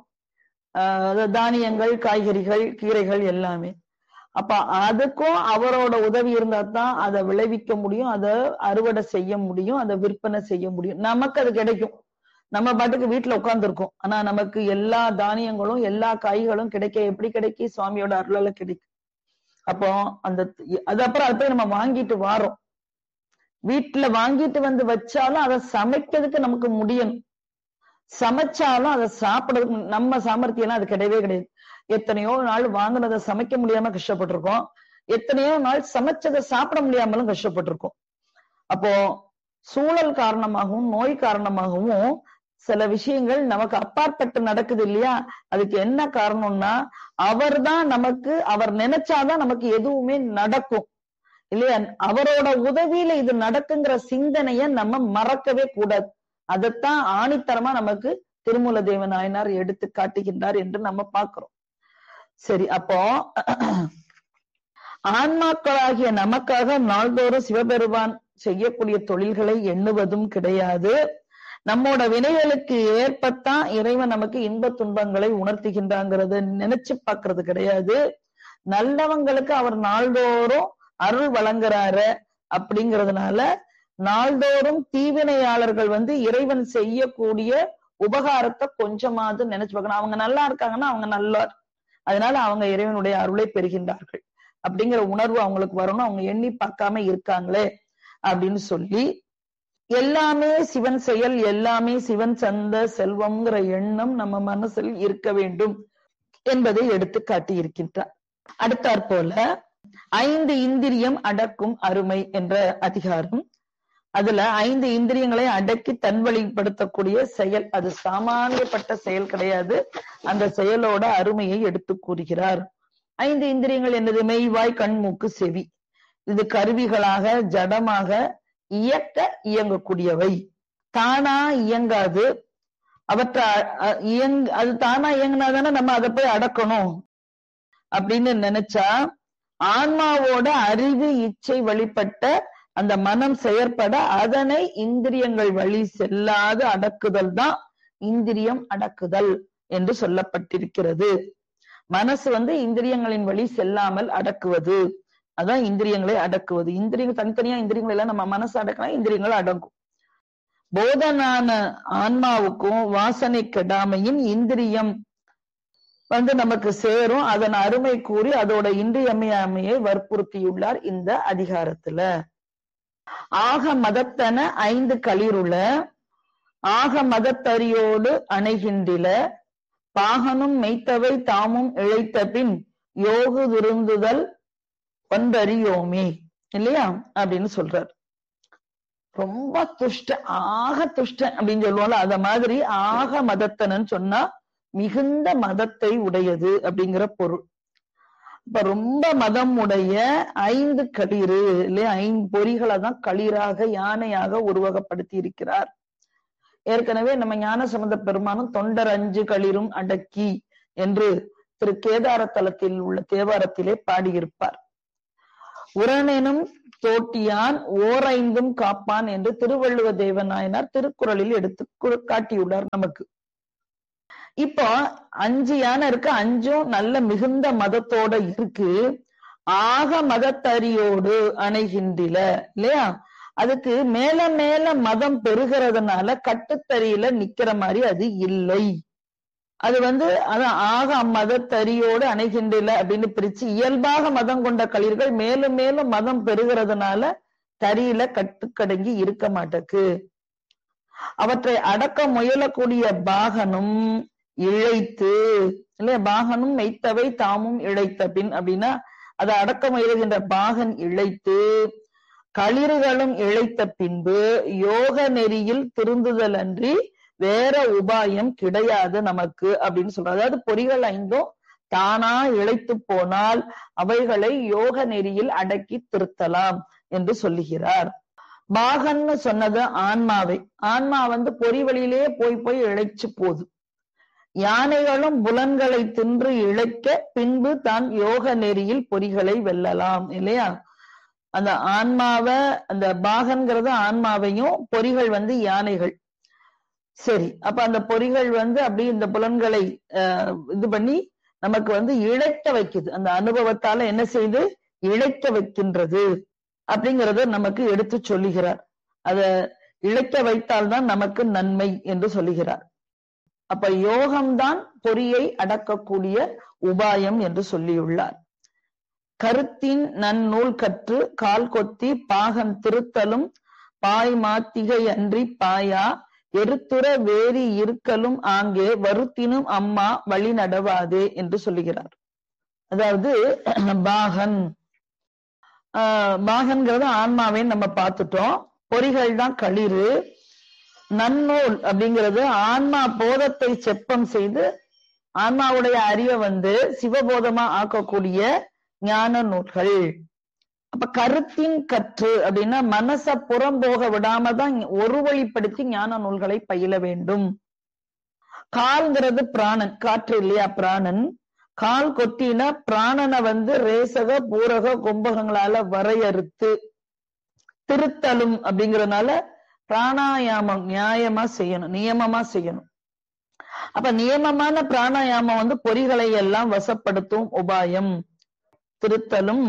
ஆஹ் தானியங்கள் காய்கறிகள் கீரைகள் எல்லாமே அப்ப அதுக்கும் அவரோட உதவி இருந்தா தான் அதை விளைவிக்க முடியும் அதை அறுவடை செய்ய முடியும் அதை விற்பனை செய்ய முடியும் நமக்கு அது கிடைக்கும் நம்ம பாட்டுக்கு வீட்டுல உட்கார்ந்துருக்கோம் ஆனா நமக்கு எல்லா தானியங்களும் எல்லா காய்களும் கிடைக்க எப்படி கிடைக்கும் சுவாமியோட அருளால கிடைக்கும் அப்போ அந்த அது அப்புறம் அதை போய் நம்ம வாங்கிட்டு வாரோம் வீட்டுல வாங்கிட்டு வந்து வச்சாலும் அதை சமைக்கிறதுக்கு நமக்கு முடியணும் சமைச்சாலும் அதை சாப்பிடறதுக்கு நம்ம சாமர்த்தியம் அது கிடையவே கிடையாது எத்தனையோ நாள் வாங்கினதை சமைக்க முடியாம கஷ்டப்பட்டிருக்கோம் எத்தனையோ நாள் சமைச்சதை சாப்பிட முடியாமலும் கஷ்டப்பட்டிருக்கோம் அப்போ சூழல் காரணமாகவும் நோய் காரணமாகவும் சில விஷயங்கள் நமக்கு அப்பாற்பட்டு நடக்குது இல்லையா அதுக்கு என்ன காரணம்னா அவர் தான் நமக்கு அவர் நினைச்சாதான் நமக்கு எதுவுமே நடக்கும் இல்லையா அவரோட உதவியில இது நடக்குங்கிற சிந்தனைய நம்ம மறக்கவே கூடாது அதைத்தான் ஆணித்தரமா நமக்கு திருமூல தேவ நாயனார் எடுத்து காட்டுகின்றார் என்று நம்ம பாக்குறோம் சரி அப்போ ஆன்மாக்களாகிய நமக்காக நாள்தோறும் சிவபெருமான் செய்யக்கூடிய தொழில்களை எண்ணுவதும் கிடையாது நம்மோட வினைகளுக்கு ஏற்பத்தான் இறைவன் நமக்கு இன்ப துன்பங்களை உணர்த்துகின்றாங்கிறத நினைச்சு பாக்குறது கிடையாது நல்லவங்களுக்கு அவர் நாள்தோறும் அருள் வழங்குறாரு அப்படிங்கறதுனால நாள்தோறும் தீவினையாளர்கள் வந்து இறைவன் செய்யக்கூடிய உபகாரத்தை கொஞ்சமாவது நினைச்சு பார்க்கணும் அவங்க நல்லா இருக்காங்கன்னா அவங்க நல்லார் அதனால அவங்க இறைவனுடைய அருளை பெறுகின்றார்கள் அப்படிங்கிற உணர்வு அவங்களுக்கு வரணும் அவங்க எண்ணி பார்க்காம இருக்காங்களே அப்படின்னு சொல்லி எல்லாமே சிவன் செயல் எல்லாமே சிவன் சந்த செல்வம்ங்கிற எண்ணம் நம்ம மனசில் இருக்க வேண்டும் என்பதை எடுத்து காட்டி இருக்கின்றார் அடுத்தாற் போல ஐந்து இந்திரியம் அடக்கும் அருமை என்ற அதிகாரம் அதுல ஐந்து இந்திரியங்களை அடக்கி தன்வழிப்படுத்தக்கூடிய செயல் அது சாமானியப்பட்ட செயல் கிடையாது அந்த செயலோட அருமையை எடுத்து கூறுகிறார் ஐந்து இந்திரியங்கள் என்னது மெய்வாய் கண் மூக்கு செவி இது கருவிகளாக ஜடமாக இயக்க இயங்கக்கூடியவை தானா இயங்காது அவற்றை இயங் அது தானா இயங்கினாதானே நம்ம அதை போய் அடக்கணும் அப்படின்னு நினைச்சா ஆன்மாவோட அறிவு இச்சை வழிபட்ட அந்த மனம் செயற்பட அதனை இந்திரியங்கள் வழி செல்லாது அடக்குதல் தான் இந்திரியம் அடக்குதல் என்று சொல்லப்பட்டிருக்கிறது மனசு வந்து இந்திரியங்களின் வழி செல்லாமல் அடக்குவது அதான் இந்திரியங்களை அடக்குவது இந்திரியங்கள் தனித்தனியா இந்திரியங்கள் எல்லாம் நம்ம மனசு அடக்கினா இந்திரியங்கள் அடங்கும் போதனான ஆன்மாவுக்கும் வாசனை கெடாமையின் இந்திரியம் வந்து நமக்கு சேரும் அதன் அருமை கூறி அதோட இன்றியமையாமையை வற்புறுத்தியுள்ளார் இந்த அதிகாரத்துல ஆக மதத்தன ஐந்து களிருள ஆக மதத்தறியோடு அணைகின்றில பாகனும் மெய்த்தவை தாமும் இழைத்த பின் யோகு விருந்துதல் ஒன்றறியோமே இல்லையா அப்படின்னு சொல்றார் ரொம்ப துஷ்ட ஆக துஷ்ட அப்படின்னு சொல்லுவோம்ல அத மாதிரி ஆக மதத்தனன்னு சொன்னா மிகுந்த மதத்தை உடையது அப்படிங்கிற பொருள் இப்ப ரொம்ப மதம் உடைய ஐந்து களிறு இல்லையா ஐந்து பொறிகளை தான் களிராக யானையாக உருவகப்படுத்தி இருக்கிறார் ஏற்கனவே நம்ம ஞான சம்பந்த பெருமானும் தொண்டர் அஞ்சு களிரும் அடக்கி என்று திரு கேதார தலத்தில் உள்ள தேவாரத்திலே பாடியிருப்பார் உரனெனும் தோட்டியான் ஓரைந்தும் காப்பான் என்று திருவள்ளுவ தேவநாயனார் திருக்குறளில் எடுத்து கு- காட்டியுள்ளார் நமக்கு இப்போ அஞ்சு யானை இருக்கு அஞ்சும் நல்ல மிகுந்த மதத்தோட இருக்கு ஆக மதத்தறியோடு அணைகின்றில இல்லையா அதுக்கு மேல மேல மதம் பெருகிறதுனால கட்டுத்தறியில நிக்கிற மாதிரி அது இல்லை அது வந்து அது ஆக மதத்தறியோடு அணைகின்றில அப்படின்னு பிரிச்சு இயல்பாக மதம் கொண்ட களிர்கள் மேலும் மேலும் மதம் பெருகிறதுனால தறியில கட்டுக்கடங்கி இருக்க மாட்டேக்கு அவற்றை அடக்க முயலக்கூடிய பாகனும் இழைத்து இல்லையா பாகனும் மெய்த்தவை தாமும் இழைத்த பின் அப்படின்னா அதை அடக்க முயலுகின்ற பாகன் இழைத்து களிறுகளும் இழைத்த பின்பு யோக நெறியில் திருந்துதல் அன்றி வேற உபாயம் கிடையாது நமக்கு அப்படின்னு சொல்றாரு அதாவது பொறிகள் ஐந்தும் தானா இழைத்து போனால் அவைகளை யோக நெறியில் அடக்கி திருத்தலாம் என்று சொல்லுகிறார் பாகன்னு சொன்னது ஆன்மாவை ஆன்மா வந்து பொறி வழியிலே போய் போய் இழைச்சு போகுது யானைகளும் புலன்களை தின்று இழைக்க பின்பு தான் யோக நெறியில் பொறிகளை வெல்லலாம் இல்லையா அந்த ஆன்மாவை அந்த பாகன்கிறது ஆன்மாவையும் பொறிகள் வந்து யானைகள் சரி அப்ப அந்த பொறிகள் வந்து அப்படி இந்த புலன்களை அஹ், இது பண்ணி நமக்கு வந்து இழைக்க வைக்குது அந்த அனுபவத்தால என்ன செய்து இழைக்க வைக்கின்றது அப்படிங்கறத நமக்கு எடுத்து சொல்லுகிறார் அத இழைக்க வைத்தால்தான் நமக்கு நன்மை என்று சொல்லுகிறார் அப்ப யோகம்தான் பொறியை அடக்கக்கூடிய உபாயம் என்று சொல்லியுள்ளார் கருத்தின் நன்னூல் கற்று கால் கொத்தி பாகன் திருத்தலும் பாய் மாத்திகை அன்றி பாயா எருத்துற வேரி இருக்கலும் ஆங்கே வருத்தினும் அம்மா வழி நடவாதே என்று சொல்லுகிறார் அதாவது பாகன் ஆஹ் பாகன்கிறது ஆன்மாவை நம்ம பார்த்துட்டோம் பொறிகள் தான் களிறு நன்னூல் அப்படிங்கிறது ஆன்மா போதத்தை செப்பம் செய்து ஆன்மாவுடைய அறிவை வந்து சிவபோதமா ஆக்கக்கூடிய ஞான நூல்கள் அப்ப கருத்தின் கற்று அப்படின்னா மனச புறம்போக விடாம தான் ஒரு வழிப்படுத்தி ஞான நூல்களை பயில வேண்டும் கால்ங்கிறது பிராணன் காற்று இல்லையா பிராணன் கால் கொத்தினா பிராணனை வந்து ரேசக பூரக கும்பகங்களால வரையறுத்து திருத்தலும் அப்படிங்கறதுனால பிராணாயாமம் நியாயமா செய்யணும் நியமமா செய்யணும் அப்ப நியமமான பிராணாயாமம் வந்து பொறிகளை எல்லாம் வசப்படுத்தும் உபாயம் திருத்தலும்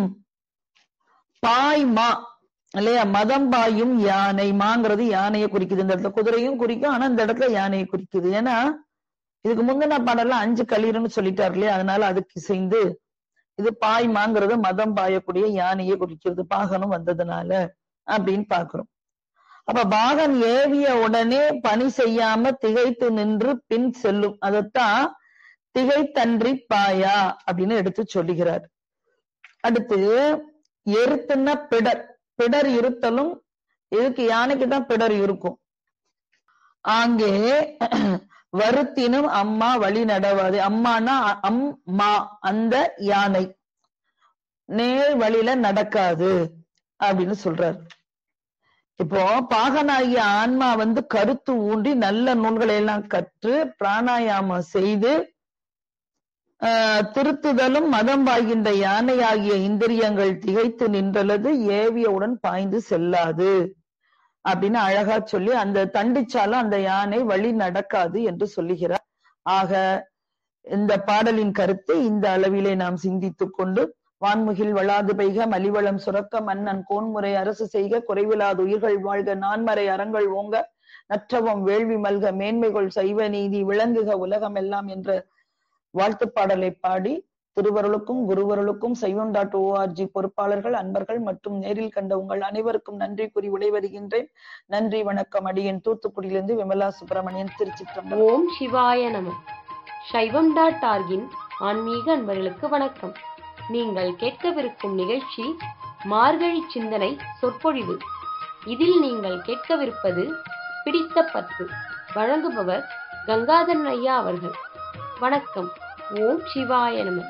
பாய்மா இல்லையா மதம் பாயும் யானை மாங்கிறது யானையை குறிக்குது இந்த இடத்துல குதிரையும் குறிக்கும் ஆனா இந்த இடத்துல யானையை குறிக்குது ஏன்னா இதுக்கு முந்தின பாடல்ல அஞ்சு களிறுன்னு சொல்லிட்டாரு இல்லையா அதனால அதுக்கு இசைந்து இது பாய்மாங்கிறது மதம் பாயக்கூடிய யானையை குறிக்கிறது பாகனும் வந்ததுனால அப்படின்னு பாக்குறோம் அப்ப பாகன் ஏவிய உடனே பணி செய்யாம திகைத்து நின்று பின் செல்லும் அதத்தான் திகைத்தன்றி பாயா அப்படின்னு எடுத்து சொல்லுகிறார் அடுத்து எருத்துன்னா பிடர் பிடர் இருத்தலும் இதுக்கு யானைக்கு தான் பிடர் இருக்கும் ஆங்கே வருத்தினும் அம்மா வழி நடவாது அம்மானா அம்மா அந்த யானை நேர் வழியில நடக்காது அப்படின்னு சொல்றாரு இப்போ பாகனாகிய ஆன்மா வந்து கருத்து ஊன்றி நல்ல நூல்களை எல்லாம் கற்று பிராணாயாமம் செய்து ஆஹ் திருத்துதலும் மதம் பாய்கின்ற யானையாகிய இந்திரியங்கள் திகைத்து நின்றலது ஏவியவுடன் பாய்ந்து செல்லாது அப்படின்னு அழகா சொல்லி அந்த தண்டிச்சாலும் அந்த யானை வழி நடக்காது என்று சொல்லுகிறார் ஆக இந்த பாடலின் கருத்தை இந்த அளவிலே நாம் சிந்தித்துக் கொண்டு வான்முகில் வளாது பெய்க மலிவளம் சுரக்க மன்னன் கோன்முறை அரசு செய்க குறைவிலாது உயிர்கள் வாழ்க நான்மறை அறங்கள் ஓங்க நற்றவம் வேள்வி மல்க மேன்மைகள் சைவ நீதி விளங்குக உலகம் எல்லாம் என்ற வாழ்த்துப் பாடலை பாடி திருவருளுக்கும் குருவருளுக்கும் சைவம் டாட் ஓஆர்ஜி பொறுப்பாளர்கள் அன்பர்கள் மற்றும் நேரில் கண்ட உங்கள் அனைவருக்கும் நன்றி கூறி விடைபெறுகின்றேன் நன்றி வணக்கம் அடியேன் தூத்துக்குடியிலிருந்து விமலா சுப்பிரமணியன் திருச்சிற்றம்பலம் ஓம் சிவாய நம சைவம் டாட் ஆர்கின் ஆன்மீக அன்பர்களுக்கு வணக்கம் நீங்கள் கேட்கவிருக்கும் நிகழ்ச்சி மார்கழி சிந்தனை சொற்பொழிவு இதில் நீங்கள் கேட்கவிருப்பது பிடித்த பத்து வழங்குபவர் கங்காதரன் ஐயா அவர்கள் வணக்கம் ஓம் சிவாய நம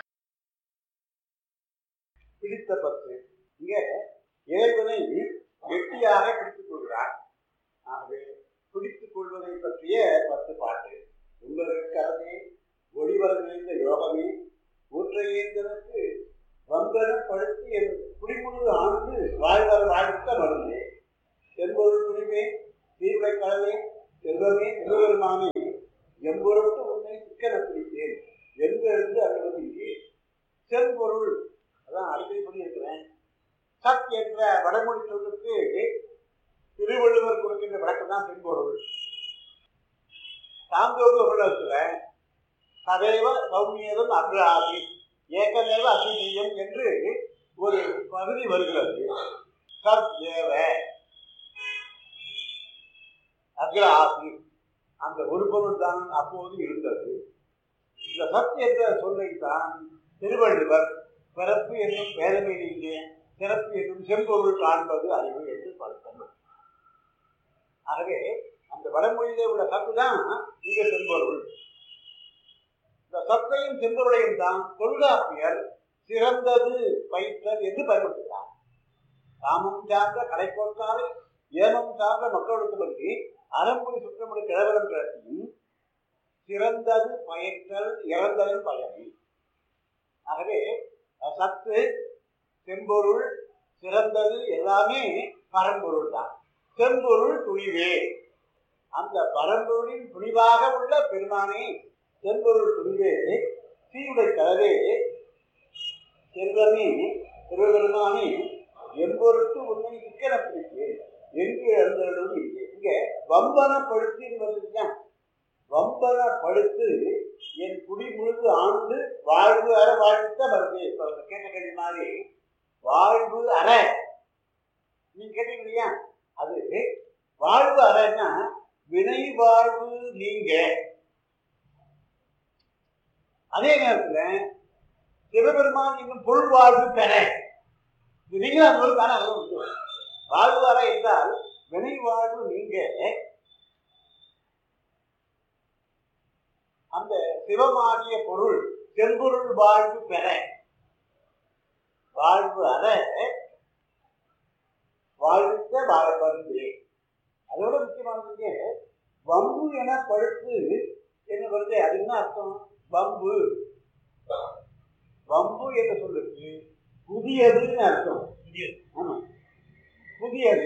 பிடித்த பத்து இங்கே இறைவனை கெட்டியாக பிடித்துக் கொள்கிறார் ஆகவே பிடித்துக் கொள்வது பற்றிய பத்து பாட்டு உங்களுக்கு அரசே ஒளிவர நிறைந்த யோகமே ஊற்றையேந்தனுக்கு வந்தனம் படுத்தி என் குடிமுழு ஆண்டு வாழ்வர வாழ்த்த மருந்தே செம்பொருள் துணிவே தீர்வை கடலே செல்வமே செல்வருமானே எம்பொருட்டு உன்னை சிக்கன பிடித்தேன் எங்கிருந்து அழுவது இங்கே செம்பொருள் அதான் அடிக்கடி சொல்லியிருக்கிறேன் சத் என்ற வடமொழி சொல்லுக்கு திருவள்ளுவர் கொடுக்கின்ற விளக்கம் தான் செம்பொருள் சாந்தோக்கு உலகத்துல சதைவ சௌமியதும் அக்ராதி ஏகமேவ அத்விதீயம் என்று ஒரு பகுதி வருகிறது சத் ஏவ அக்ராசி அந்த ஒரு பொருள் தான் அப்போது இருந்தது இந்த சத் என்ற சொல்லைத்தான் திருவள்ளுவர் பிறப்பு என்னும் பேதமை நீங்க சிறப்பு என்னும் செம்பொருள் காண்பது அறிவு என்று பார்த்தோம் ஆகவே அந்த வடமொழியிலே உள்ள சத்து தான் இங்க செம்பொருள் இந்த சத்தையும் செம்பொருளையும் தான் தொல்காப்பியர் சிறந்தது பயிற்றல் என்று பயன்படுத்துகிறார் காமம் சார்ந்த கடைப்போக்காரை ஏமம் சார்ந்த மக்களுக்கு பற்றி அறம்புரி சுற்றமுடி கிழவரம் கிளர்ச்சியும் சிறந்தது பயற்றல் இறந்ததன் பயனை ஆகவே சத்து செம்பொருள் சிறந்தது எல்லாமே பரம்பொருள் தான் செம்பொருள் துணிவே அந்த பரம்பொருளின் துணிவாக உள்ள பெருமானே செம்பொருள் துணிவே சீருடை கலவே செல்வமே திருவெருமானே எம்பொருட்டு உன்னை சிக்கன பிடித்தேன் என்று எழுந்ததும் இங்கே இங்கே வம்பனப்படுத்தி வந்துருக்கா வம்பனப்படுத்து என் குடி முழுது ஆண்டு வாழ்வு அற வாழ்த்த வருது இப்ப கேட்ட கேள்வி மாதிரி வாழ்வு அற நீங்க கேட்டீங்க இல்லையா அது வாழ்வு அறன்னா வினை வாழ்வு நீங்க அதே நேரத்துல சிவபெருமான் இன்னும் பொருள் வாழ்வு பெற நீங்களும் அது ஒரு தானே வரும் வாழ்வு அற என்றால் வினை வாழ்வு நீங்க அந்த சிவமாகிய பொருள் செம்பொருள் வாழ்வு பெற வாழ்வு அற வாழ்த்த வாழ வந்து அதோட முக்கியமானது வம்பு என பழுத்து என்ன வருது அது என்ன அர்த்தம் வம்பு வம்பு என்ற சொல்லுக்கு புதியதுன்னு அர்த்தம் புதியது ஆமா புதியது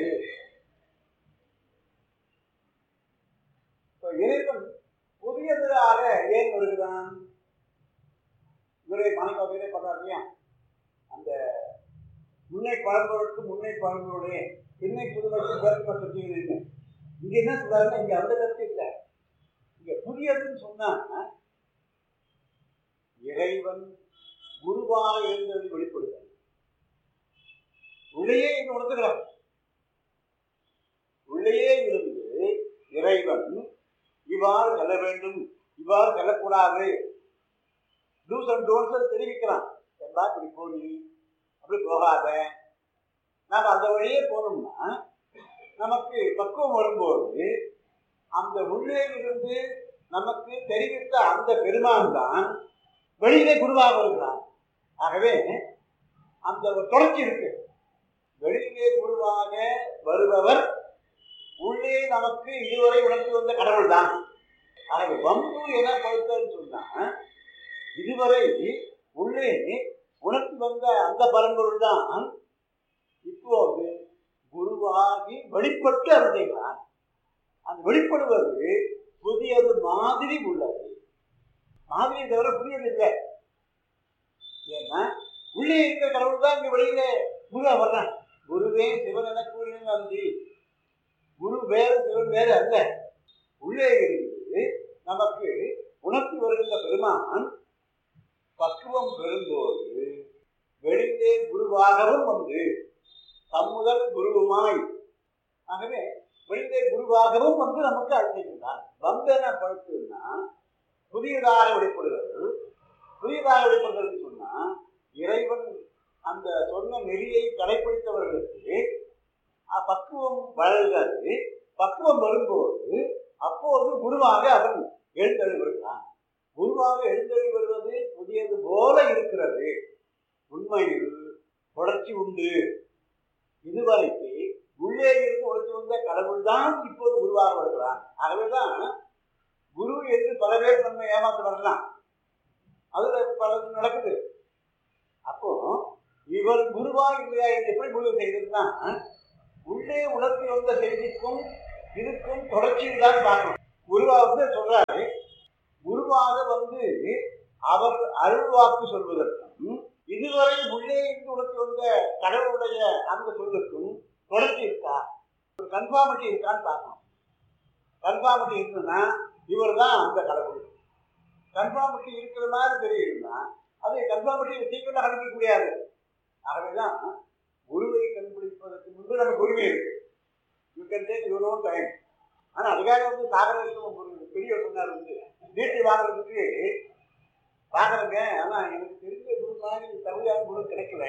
இப்ப இறைவன் புதியதாக ஏன் வருகிறான் இவரை மாணிக்கவாசகரே பண்றாரு இல்லையா அந்த முன்னை பழம்பொருளுக்கு முன்னை பழம்பொருளே பின்னை புதுமைக்கு கருத்து சொல்லிங்க இங்க என்ன சொல்றாருன்னா இங்க அந்த கருத்து இல்லை இங்க புதியதுன்னு சொன்னா இறைவன் குருவாக இருந்தது வெளிப்படுகிறது உள்ளேயே இங்க உணர்ந்துகிறார் உள்ளேயே இருந்து இறைவன் இவ்வாறு செல்ல வேண்டும் இவ்வாறு செல்லக்கூடாது டூஸ் அண்ட் டோன்ஸ் தெரிவிக்கிறான் என்பா இப்படி போனி அப்படி போகாத நாம் அந்த வழியே போனோம்னா நமக்கு பக்குவம் வரும்போது அந்த உள்ளே இருந்து நமக்கு தெரிவித்த அந்த பெருமான் தான் வெளியிலே குருவாக வருகிறான் ஆகவே அந்த ஒரு தொடர்ச்சி இருக்கு வெளியிலே குருவாக வருபவர் உள்ளே நமக்கு இதுவரை உணர்த்தி வந்த கடவுள் தான் ஆகவே வம்பு என படுத்தன்னு சொன்னா இதுவரை உள்ளே உணர்த்தி வந்த அந்த பரம்பொருள் தான் இப்போது குருவாகி வெளிப்பட்டு அருந்தைகிறான் அந்த வெளிப்படுவது புதியது மாதிரி உள்ளது மாதிரி தவிர புதியது இல்லை ஏன்னா உள்ளே இருக்கிற கடவுள் தான் இங்க வெளியில குருவா வர்றான் குருவே சிவன் என கூறினது அந்தி குரு வேறு சிவன் வேறு அல்ல உள்ளே இருந்து நமக்கு உணர்த்தி வருகின்ற பெருமான் பக்குவம் பெறும்போது வெளியிலே குருவாகவும் வந்து தம்முதல் குருவுமாய் ஆகவே வெளியிலே குருவாகவும் வந்து நமக்கு அழைக்கின்றான் வந்தன பழுத்துன்னா புதியதாக வெளிப்படுகிறது புதியதாக வெளிப்படுகிறது சொன்னா இறைவன் அந்த சொன்ன நெறியை கடைபிடித்தவர்களுக்கு பக்குவம் வளர்கிறது பக்குவம் வரும்போது அப்போது குருவாக அவன் எழுந்தழி வருகிறான் குருவாக எழுந்தழி வருவது புதியது போல இருக்கிறது உண்மையில் தொடர்ச்சி உண்டு இதுவரைக்கு உள்ளே இருந்து ஒழித்து வந்த கடவுள் தான் இப்போது குருவாக வருகிறான் ஆகவேதான் குரு என்று பல பேர் நம்ம ஏமாத்த வரலாம் அதுல பலது நடக்குது அப்போ இவர் குருவா இல்லையா என்று எப்படி முடிவு செய்ததுன்னா உள்ளே உணர்த்தி வந்த செய்திக்கும் இதுக்கும் தொடர்ச்சியில் தான் பார்க்கணும் குருவா வந்து சொல்றாரு குருவாக வந்து அவர் அருள்வாக்கு சொல்வதற்கும் இதுவரை உள்ளே இருந்து உணர்த்தி வந்த கடவுளுடைய அந்த சொல்லுக்கும் தொடர்ச்சி இருக்கா ஒரு கன்ஃபார்மிட்டி இருக்கான்னு பார்க்கணும் கன்ஃபார்மிட்டி இருக்குன்னா இவர் தான் அந்த கடவுள் கன்ஃபார்மிட்டி இருக்கிற மாதிரி தெரியுதுன்னா அது கன்ஃபார்மிட்டி சீக்கிரம் கண்டுபிடிக்க முடியாது ஆகவேதான் குருவை கண்டுபிடிப்பதற்கு முன்பு நமக்கு உரிமை இருக்கு you can take your own time ஆனா அதுக்காக வந்து சாகரத்துக்கு ஒரு பெரிய சொன்னார் வந்து நீட்டி வாங்குறதுக்கு பாக்குறேங்க ஆனா எனக்கு தெரிஞ்ச குரு மாதிரி தகுதியான குரு கிடைக்கல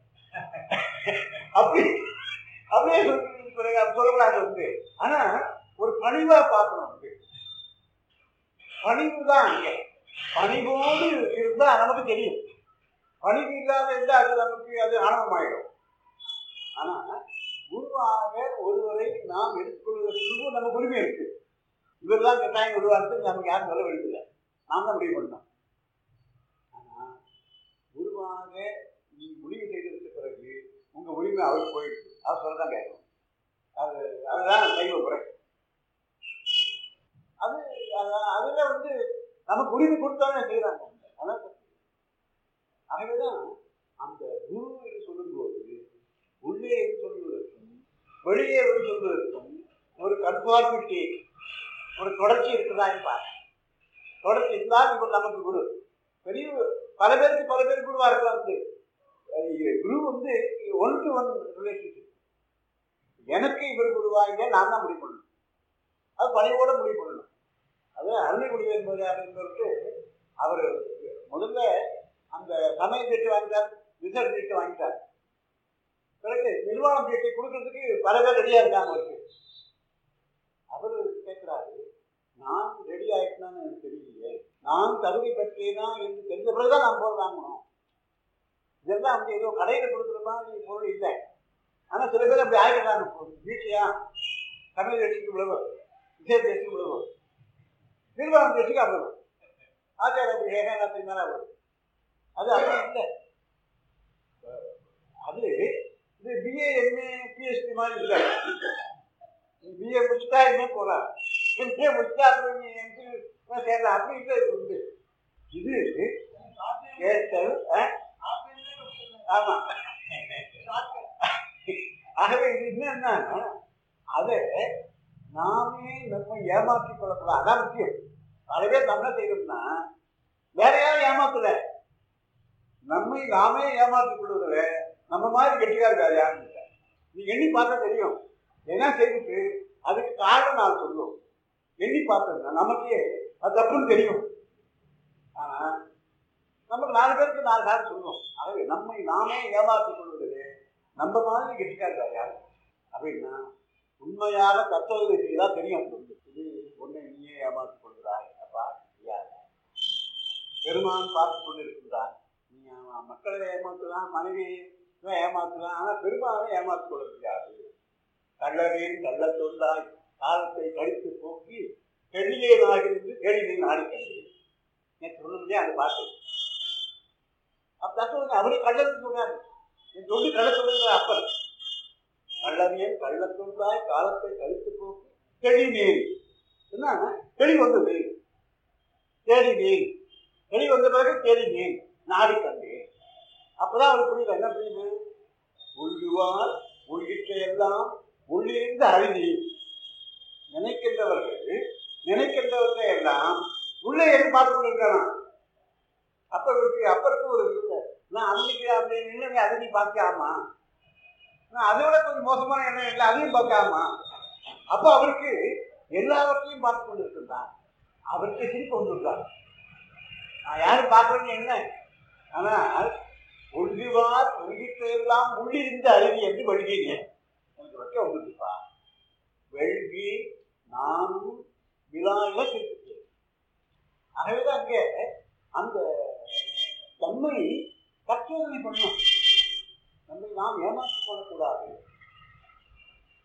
அப்படி அப்படியே சொல்லி சொல்லக்கூடாது வந்து ஆனா ஒரு பணிவா பார்க்கணும் வந்து பணிவு தான் அங்கே பணிவோடு இருந்தா நமக்கு தெரியும் பணிவு இல்லாத இருந்தா அது நமக்கு அது ஆணவமாயிடும் ஆனா குருவாக ஒருவரை நாம் எடுத்துக்கொள்வதற்கு நமக்கு உரிமை இருக்கு இவர் தான் கட்டாயம் குருவாகிறது நமக்கு யாரும் சொல்ல வேண்டியதில்லை நாம் தான் முடிவு பண்ணோம் ஆனா குருவாக நீ முடிவு செய்ததுக்கு பிறகு உங்க உரிமை அவருக்கு போயிடுச்சு அவர் சொல்லதான் கேட்கணும் அது அதுதான் தெய்வ முறை அது அத- அதுல வந்து நமக்கு உரிமை கொடுத்தானே செய்யறாங்க அதான் தப்பு. ஆகவேதான் அந்த குரு என்று சொல்லும்போது உள்ளே என்று சொல்வதற்கும் வெளியே என்று சொல்வதற்கும் ஒரு கன்ஃபார்மிட்டி ஒரு தொடர்ச்சி இருக்குதான்னு பாருங்க தொடர்ச்சி இருந்தால் இப்போ நமக்கு குரு பெரிய பல பேருக்கு பல பேர் குருவா இருக்கலாம் வந்து அஹ் குரு வந்து ஒன் டு ஒன் ரிலேஷன்ஷிப் எனக்கு இவர் குருவா இல்லை நான் தான் முடிவு பண்ணணும் அது பணிவோட முடிவு பண்ணணும் அது அருள்மொழி என்பது அப்படிங்கிறதுக்கு அவர் முதல்ல அந்த சமய சீட்டு வாங்கிட்டார் ரிசர்வ் சீட்டு வாங்கிட்டார் பிறகு நிர்வாணம் சீட்டை கொடுக்கறதுக்கு பல பேர் ரெடியா இருக்காங்க அவருக்கு அவர் கேட்கிறாரு நான் ரெடி ஆயிட்டேன்னு எனக்கு தெரியலையே நான் தகுதி பெற்றேனா என்று தெரிஞ்ச பிறகுதான் நான் பொருள் வாங்கணும் இதெல்லாம் வந்து ஏதோ கடையில் கொடுக்குற மாதிரி பொருள் இல்லை ஆனா சில பேர் அப்படி ஆகிடுறாங்க வீட்லையா தமிழ் தேசிக்கு விழுவு விஜய தேசிக்கு விழுவு நிர்வாகம் தேசிக்கு அவ்வளவு ஆச்சார அபிஷேகம் எல்லாத்தையும் மேல அவ்வளவு அது அப்படி இல்லை அது இது பிஏ எம்ஏ பிஎஸ்டி மாதிரி இல்லை பிஏ முடிச்சுட்டா எம்ஏ போகலாம் எம்ஏ முடிச்சுட்டா அப்புறம் நீ எம்சி சேரலாம் அப்படி இல்லை இது உண்டு இது ஏற்றல் ஆமா ஆகவே இது என்னன்னா அதை நாமே நம்ம ஏமாற்றிக் கொள்ளக்கூடாது அதான் முக்கியம் பல பேர் நம்ம என்ன செய்யணும்னா வேற யாரும் ஏமாத்தல நம்மை நாமே ஏமாற்றிக் கொள்வதில்ல நம்ம மாதிரி கெட்டிக்கார் வேற யாரும் இல்லை நீ எண்ணி பார்த்தா தெரியும் என்ன செய்துட்டு அதுக்கு காரணம் நான் சொல்லுவோம் எண்ணி பார்த்தோம்னா நமக்கே அது தப்புன்னு தெரியும் ஆனா நமக்கு நாலு பேருக்கு நாலு காரணம் சொல்லுவோம் ஆகவே நம்மை நாமே ஏமாற்றிக் கொள்வதில்லை நம்ம மாதிரி கெட்டிக்கார் வேற யாரும் அப்படின்னா உண்மையாக தத்துவத்தை செய்தால் தெரியும் இது உன்னை நீயே ஏமாற்றிக் கொள்கிறாய் அப்பா ஐயா பெருமான் பார்த்து கொண்டு இருக்கின்றான் நீ அவன் மக்களை ஏமாத்தலாம் மனைவி ஏமாத்தலாம் ஆனால் பெருமானை ஏமாற்றிக் கொள்ள முடியாது கள்ளவேன் கள்ளத்தொண்டாய் காலத்தை கழித்து போக்கி தெளியே நாகிருந்து தெளிவை நாடி கண்டு நேற்று சொன்னதுலேயே அந்த பாட்டு அப்ப தத்துவம் அவரே கள்ளத்து சொன்னாரு என் தொண்டு கள்ளத்தொழுங்கிற அப்பர் கள்ளவியல் கள்ளத்தொண்டாய் காலத்தை கழித்து போக்கி தெளிநீர் என்ன தெளி வந்தது தேடி நீர் தெளி வந்த பிறகு தேடி நீர் நாடி கண்டேன் அப்பதான் அவருக்கு புரியல என்ன புரியுது உள்குவார் உள்கிட்ட எல்லாம் உள்ளிருந்து அறிவி நினைக்கின்றவர்கள் நினைக்கின்றவற்றை எல்லாம் உள்ளே இருந்து பார்த்து கொண்டிருக்கலாம் அப்ப இருக்கு அப்பருக்கு ஒரு இது நான் அன்னைக்கு அப்படி நின்று அதை நீ பார்க்காமா நான் அதை விட கொஞ்சம் மோசமான எண்ணம் இல்லை அதையும் பார்க்காமா அப்ப அவருக்கு எல்லாவற்றையும் பார்த்து கொண்டிருக்கின்றான் அவருக்கு சிரிப்பு வந்துருக்கார் நான் யாரும் பார்க்கறேன்னு என்ன ஆனால் ஒன்றிவார் ஒன்றிற்றையெல்லாம் உள்ளிருந்து அருவி என்று வழுகினேன் எனக்கு வைக்க வந்துருப்பா வெள்கி நானும் விழாவில திருப்பிட்டேன் ஆகவேதான் அங்கே அந்த தன்மை பரிசோதனை பண்ணணும் நம்மை நாம் ஏமாற்றிக் கொள்ளக்கூடாது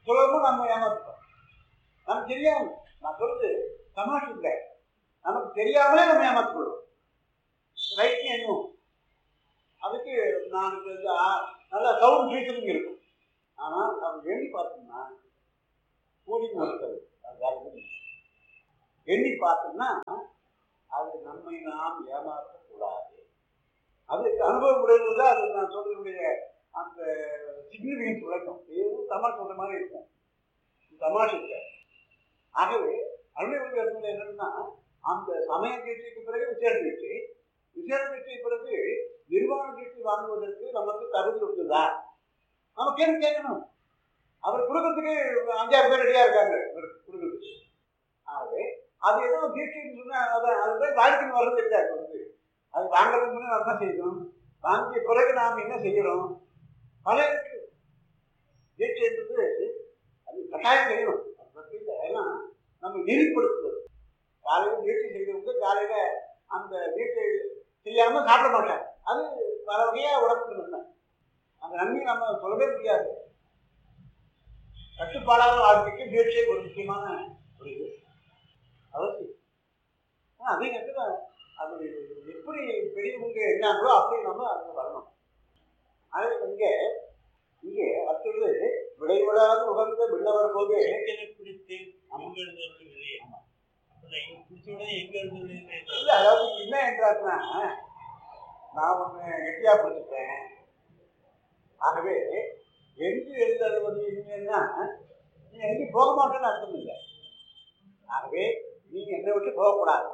சுலபமா நம்ம ஏமாத்துறோம் நமக்கு தெரியாம நான் சொல்றது தமாஷ் இல்லை நமக்கு தெரியாமலே நம்ம ஏமாத்துறோம் ரைட் என்னும் அதுக்கு நான் இது வந்து, ஆ, நல்ல சவுண்ட் ரீசனிங் இருக்கும் ஆனால் நம்ம எண்ணி பார்த்தோம்னா கூலிங் ஒருத்தர் அது வேற எதுவும் இல்லை. எண்ணி பார்த்தோம்னா அது நம்மை நாம் ஏமாற்றக்கூடாது அது அனுபவம் உடையது தான் அது நான் சொல்றதுடைய அந்த சிக்னிஃபிகன்ஸ் விளக்கம் ஏதோ தமாஷ் சொல்ற மாதிரி இருக்கும் தமாஷ் இல்லை ஆகவே அருணை என்னன்னா அந்த சமய கீழ்ச்சிக்கு பிறகு விசேஷ கீழ்ச்சி விசேஷ கீழ்ச்சி பிறகு நிர்வாண கீழ்ச்சி வாங்குவதற்கு நமக்கு தகுதி இருக்குதா நம்ம கேள்வி கேட்கணும் அவர் கொடுக்கறதுக்கு அஞ்சாறு பேர் ரெடியா இருக்காங்க இவருக்கு கொடுக்கறதுக்கு ஆகவே அது ஏதோ தீட்சைன்னு சொன்னா அதான் அது போய் வாழ்க்கைக்கு வர்றது இல்லை அது வந்து அது வாங்குறதுக்கு முன்னே நம்ம என்ன செய்யணும் வாங்கிய பிறகு நாம் என்ன செய்யறோம் பல இருக்கு தீட்சைன்றது அது கட்டாயம் செய்யணும் அது பற்றி இல்லை ஏன்னா நம்ம நெறிப்படுத்துவது காலையில் தீட்சை செய்தவங்க காலையில அந்த தீட்சை செய்யாம சாப்பிட மாட்டாங்க அது பல வகையா உடம்புக்கு நன்மை அந்த நன்மையை நம்ம சொல்லவே முடியாது கட்டுப்பாடாத வாழ்க்கைக்கு தீட்சை ஒரு முக்கியமான ஒரு இது அவசியம் ஆனா அதே நேரத்தில் அது எப்படி பெரியவங்க என்னாங்களோ அப்படி நம்ம அதில் வரணும் அதே இங்கே இங்கே அடுத்தது விடைவிடாத உகந்த விண்ணவர் போது பிடித்து அங்க இருந்தவர்கள் இல்லையே பிடிச்ச உடனே எங்க இருந்தது இல்ல அதாவது என்ன என்றாருன்னா நான் ஒண்ணு கெட்டியா பிடிச்சிட்டேன் ஆகவே எங்கு எழுதழுவது இல்லைன்னா நீ எங்கேயும் போக மாட்டேன்னு அர்த்தம் இல்லை ஆகவே நீங்க என்னை விட்டு போகக்கூடாது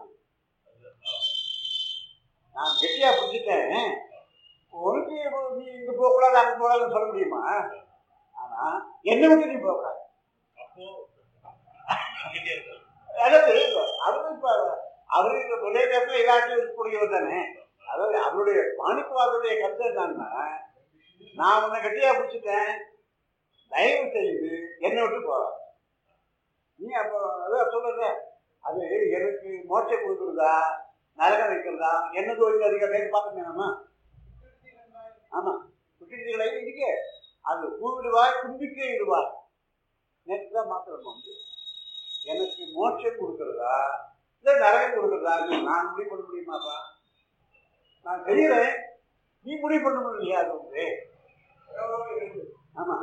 நான் கெட்டியா பிடிச்சிட்டேன் உனக்கு இப்போ நீ இங்க போகக்கூடாது அங்க போகக்கூடாதுன்னு சொல்ல முடியுமா ஆனா என்னை விட்டு நீ போகக்கூடாது அப்போ அங்கிட்டே இருக்காரு அதாவது அவரு இப்ப அவரு ஒரே நேரத்தில் எல்லாத்தையும் இருக்கக்கூடியவர் தானே அதாவது அவருடைய மாணிக்கவாதருடைய கருத்து என்னன்னா நான் உன்னை கட்டியா பிடிச்சிட்டேன் தயவு செய்து என்னை விட்டு போற நீ அப்போ அதான் சொல்லுற அது எனக்கு மோட்சம் கொடுக்குறதா நரகம் வைக்கிறதா என்ன தொழில் அதிகாரி பார்த்துக்கணுமா ஆமா குட்டிகளை இருக்கு அது பூவிடுவாய் கும்பிக்கை இடுவாய் நேற்று தான் மாத்திரம் வந்து எனக்கு மோட்சம் கொடுக்கறதா இல்லை நரகம் கொடுக்கறதா இது நான் முடிவு பண்ண முடியுமாப்பா நான் செய்யறேன் நீ முடிவு பண்ண முடியலையா அது வந்து ஆமா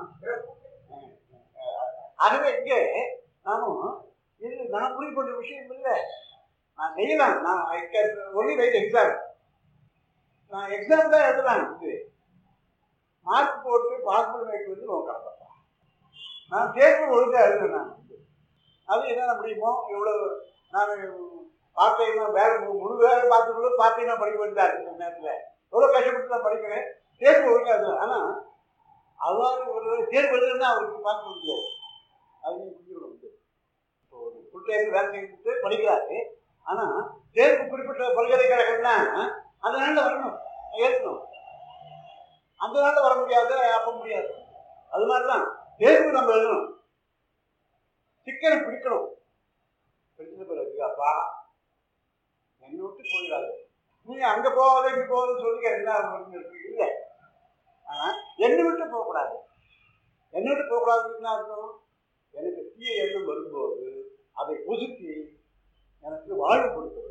ஆகவே இங்கே நாமும் இது நான் முடிவு பண்ண விஷயம் இல்லை நான் செய்யலாம் நான் I can only write exam நான் எக்ஸாம் தான் எழுதலாம் இது மார்க் போட்டு பாஸ் பண்ணி வைக்கிறது உன் கடப்பா நான் தேர்வு ஒழுங்காக எழுதுறேன் நான் வந்து அது என்ன முடியுமோ எவ்வளவு நான் பார்ட் டைமாக வேலை மு- முழு வேலை பார்த்துக்கூட பார்ட் டைமாக படிக்க வேண்டியதா இருக்கு இந்த நேரத்தில் எவ்வளோ கஷ்டப்பட்டு நான் படிக்கிறேன் தேர்வு ஒழுங்காது ஆனால் அவ்வாறு ஒரு தேர்வு எழுதுனா அவருக்கு பார்க்க முடியாது அது நீங்க புரிஞ்சுக்கணும் வந்து இப்போ ஒரு ஃபுல் டைம் வேலை செஞ்சுட்டு படிக்கிறாரு ஆனால் தேர்வு குறிப்பிட்ட பல்கலைக்கழகம்னா அந்த நாளில் வரணும் ஏற்கணும் அந்த நாளில் வர முடியாது அப்போ முடியாது அது மாதிரி தான் தேர்வு நம்ம எழுதணும் சிக்கனை பிடிக்கணும் பிடிச்ச பிறகு அப்பா என்னை விட்டு போயிடாது நீ அங்க போகாத இங்க போகாதுன்னு சொல்லி என்ன ஒண்ணு இருக்கு இல்லை ஆனா என்னை விட்டு போகக்கூடாது என்னை விட்டு போகக்கூடாதுன்னு என்ன அர்த்தம் எனக்கு தீய எண்ணம் வரும்போது அதை புசுக்கி எனக்கு வாழ்வு கொடுக்கிறது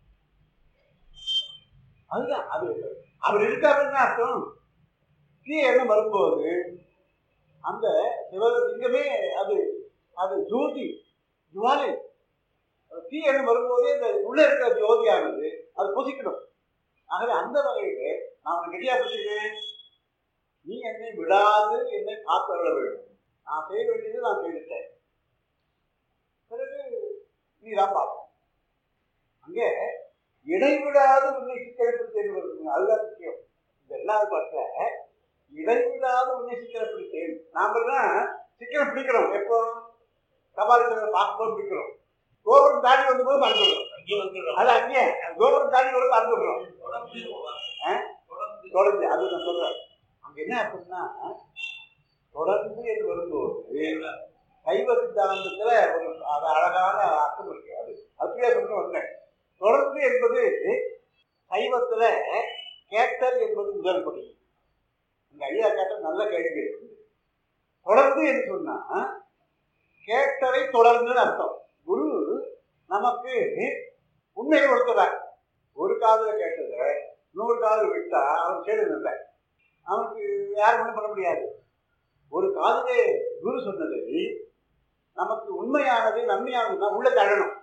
அதுதான் அது அவர் இருக்காருன்னு அர்த்தம் தீய எண்ணம் வரும்போது அந்த சிவலிங்கமே அது அது ஜோதி ஜுவாலை அது தீ எண்ணம் வரும்போதே அந்த உள்ள இருக்கிற ஜோதியானது அது புசிக்கணும் ஆகவே அந்த வகையிலே நான் உனக்கு கெட்டியா புசிக்கிறேன் நீ என்னை விடாது என்னை காத்தருள வேண்டும் நான் செய்ய வேண்டியது நான் செய்துட்டேன் பிறகு நீ தான் பார்ப்போம் அங்கே இடைவிடாது உன்னை சிக்கனப்படுத்தேன் வருதுங்க அதுதான் முக்கியம் இந்த ரெண்டாவது பாட்டில் இடைவிடாது உன்னை சிக்கனப்படுத்தேன் நாம தான் சிக்கனை பிடிக்கிறோம் எப்போ கபாலீஸ்வரர் பார்க்கும்போது பிடிக்கிறோம் கோபுரம் தாண்டி வந்தபோது மறந்துடுறோம் அங்கே வந்துடுறோம் அது அங்கேயே கோபுரம் தாண்டி வரும் மறந்துடுறோம் தொடர்ந்து ஆ? தொடர்ந்து அது நான் சொல்றேன் அங்க என்ன அப்படின்னா தொடர்ந்து என்று வரும்போது சைவ சித்தாந்தத்துல ஒரு அது அழகான அர்த்தம் இருக்கு அது அப்படியே சொல்ல வந்தேன் தொடர்ந்து என்பது சைவத்துல கேட்டல் என்பது முதல் படி இந்த ஐயா கேட்ட நல்ல கேள்வி தொடர்ந்து என்று சொன்னா கேட்டதை தொடர்ந்துன்னு அர்த்தம் குரு நமக்கு உண்மையை கொடுத்துறார் ஒரு காதுல கேட்டதை நூறு காது விட்டா அவன் கேடு இல்லை அவனுக்கு யாரும் ஒன்றும் பண்ண முடியாது ஒரு காதிலே குரு சொன்னதை நமக்கு உண்மையானது நன்மையானதுன்னா உள்ள தள்ளணும்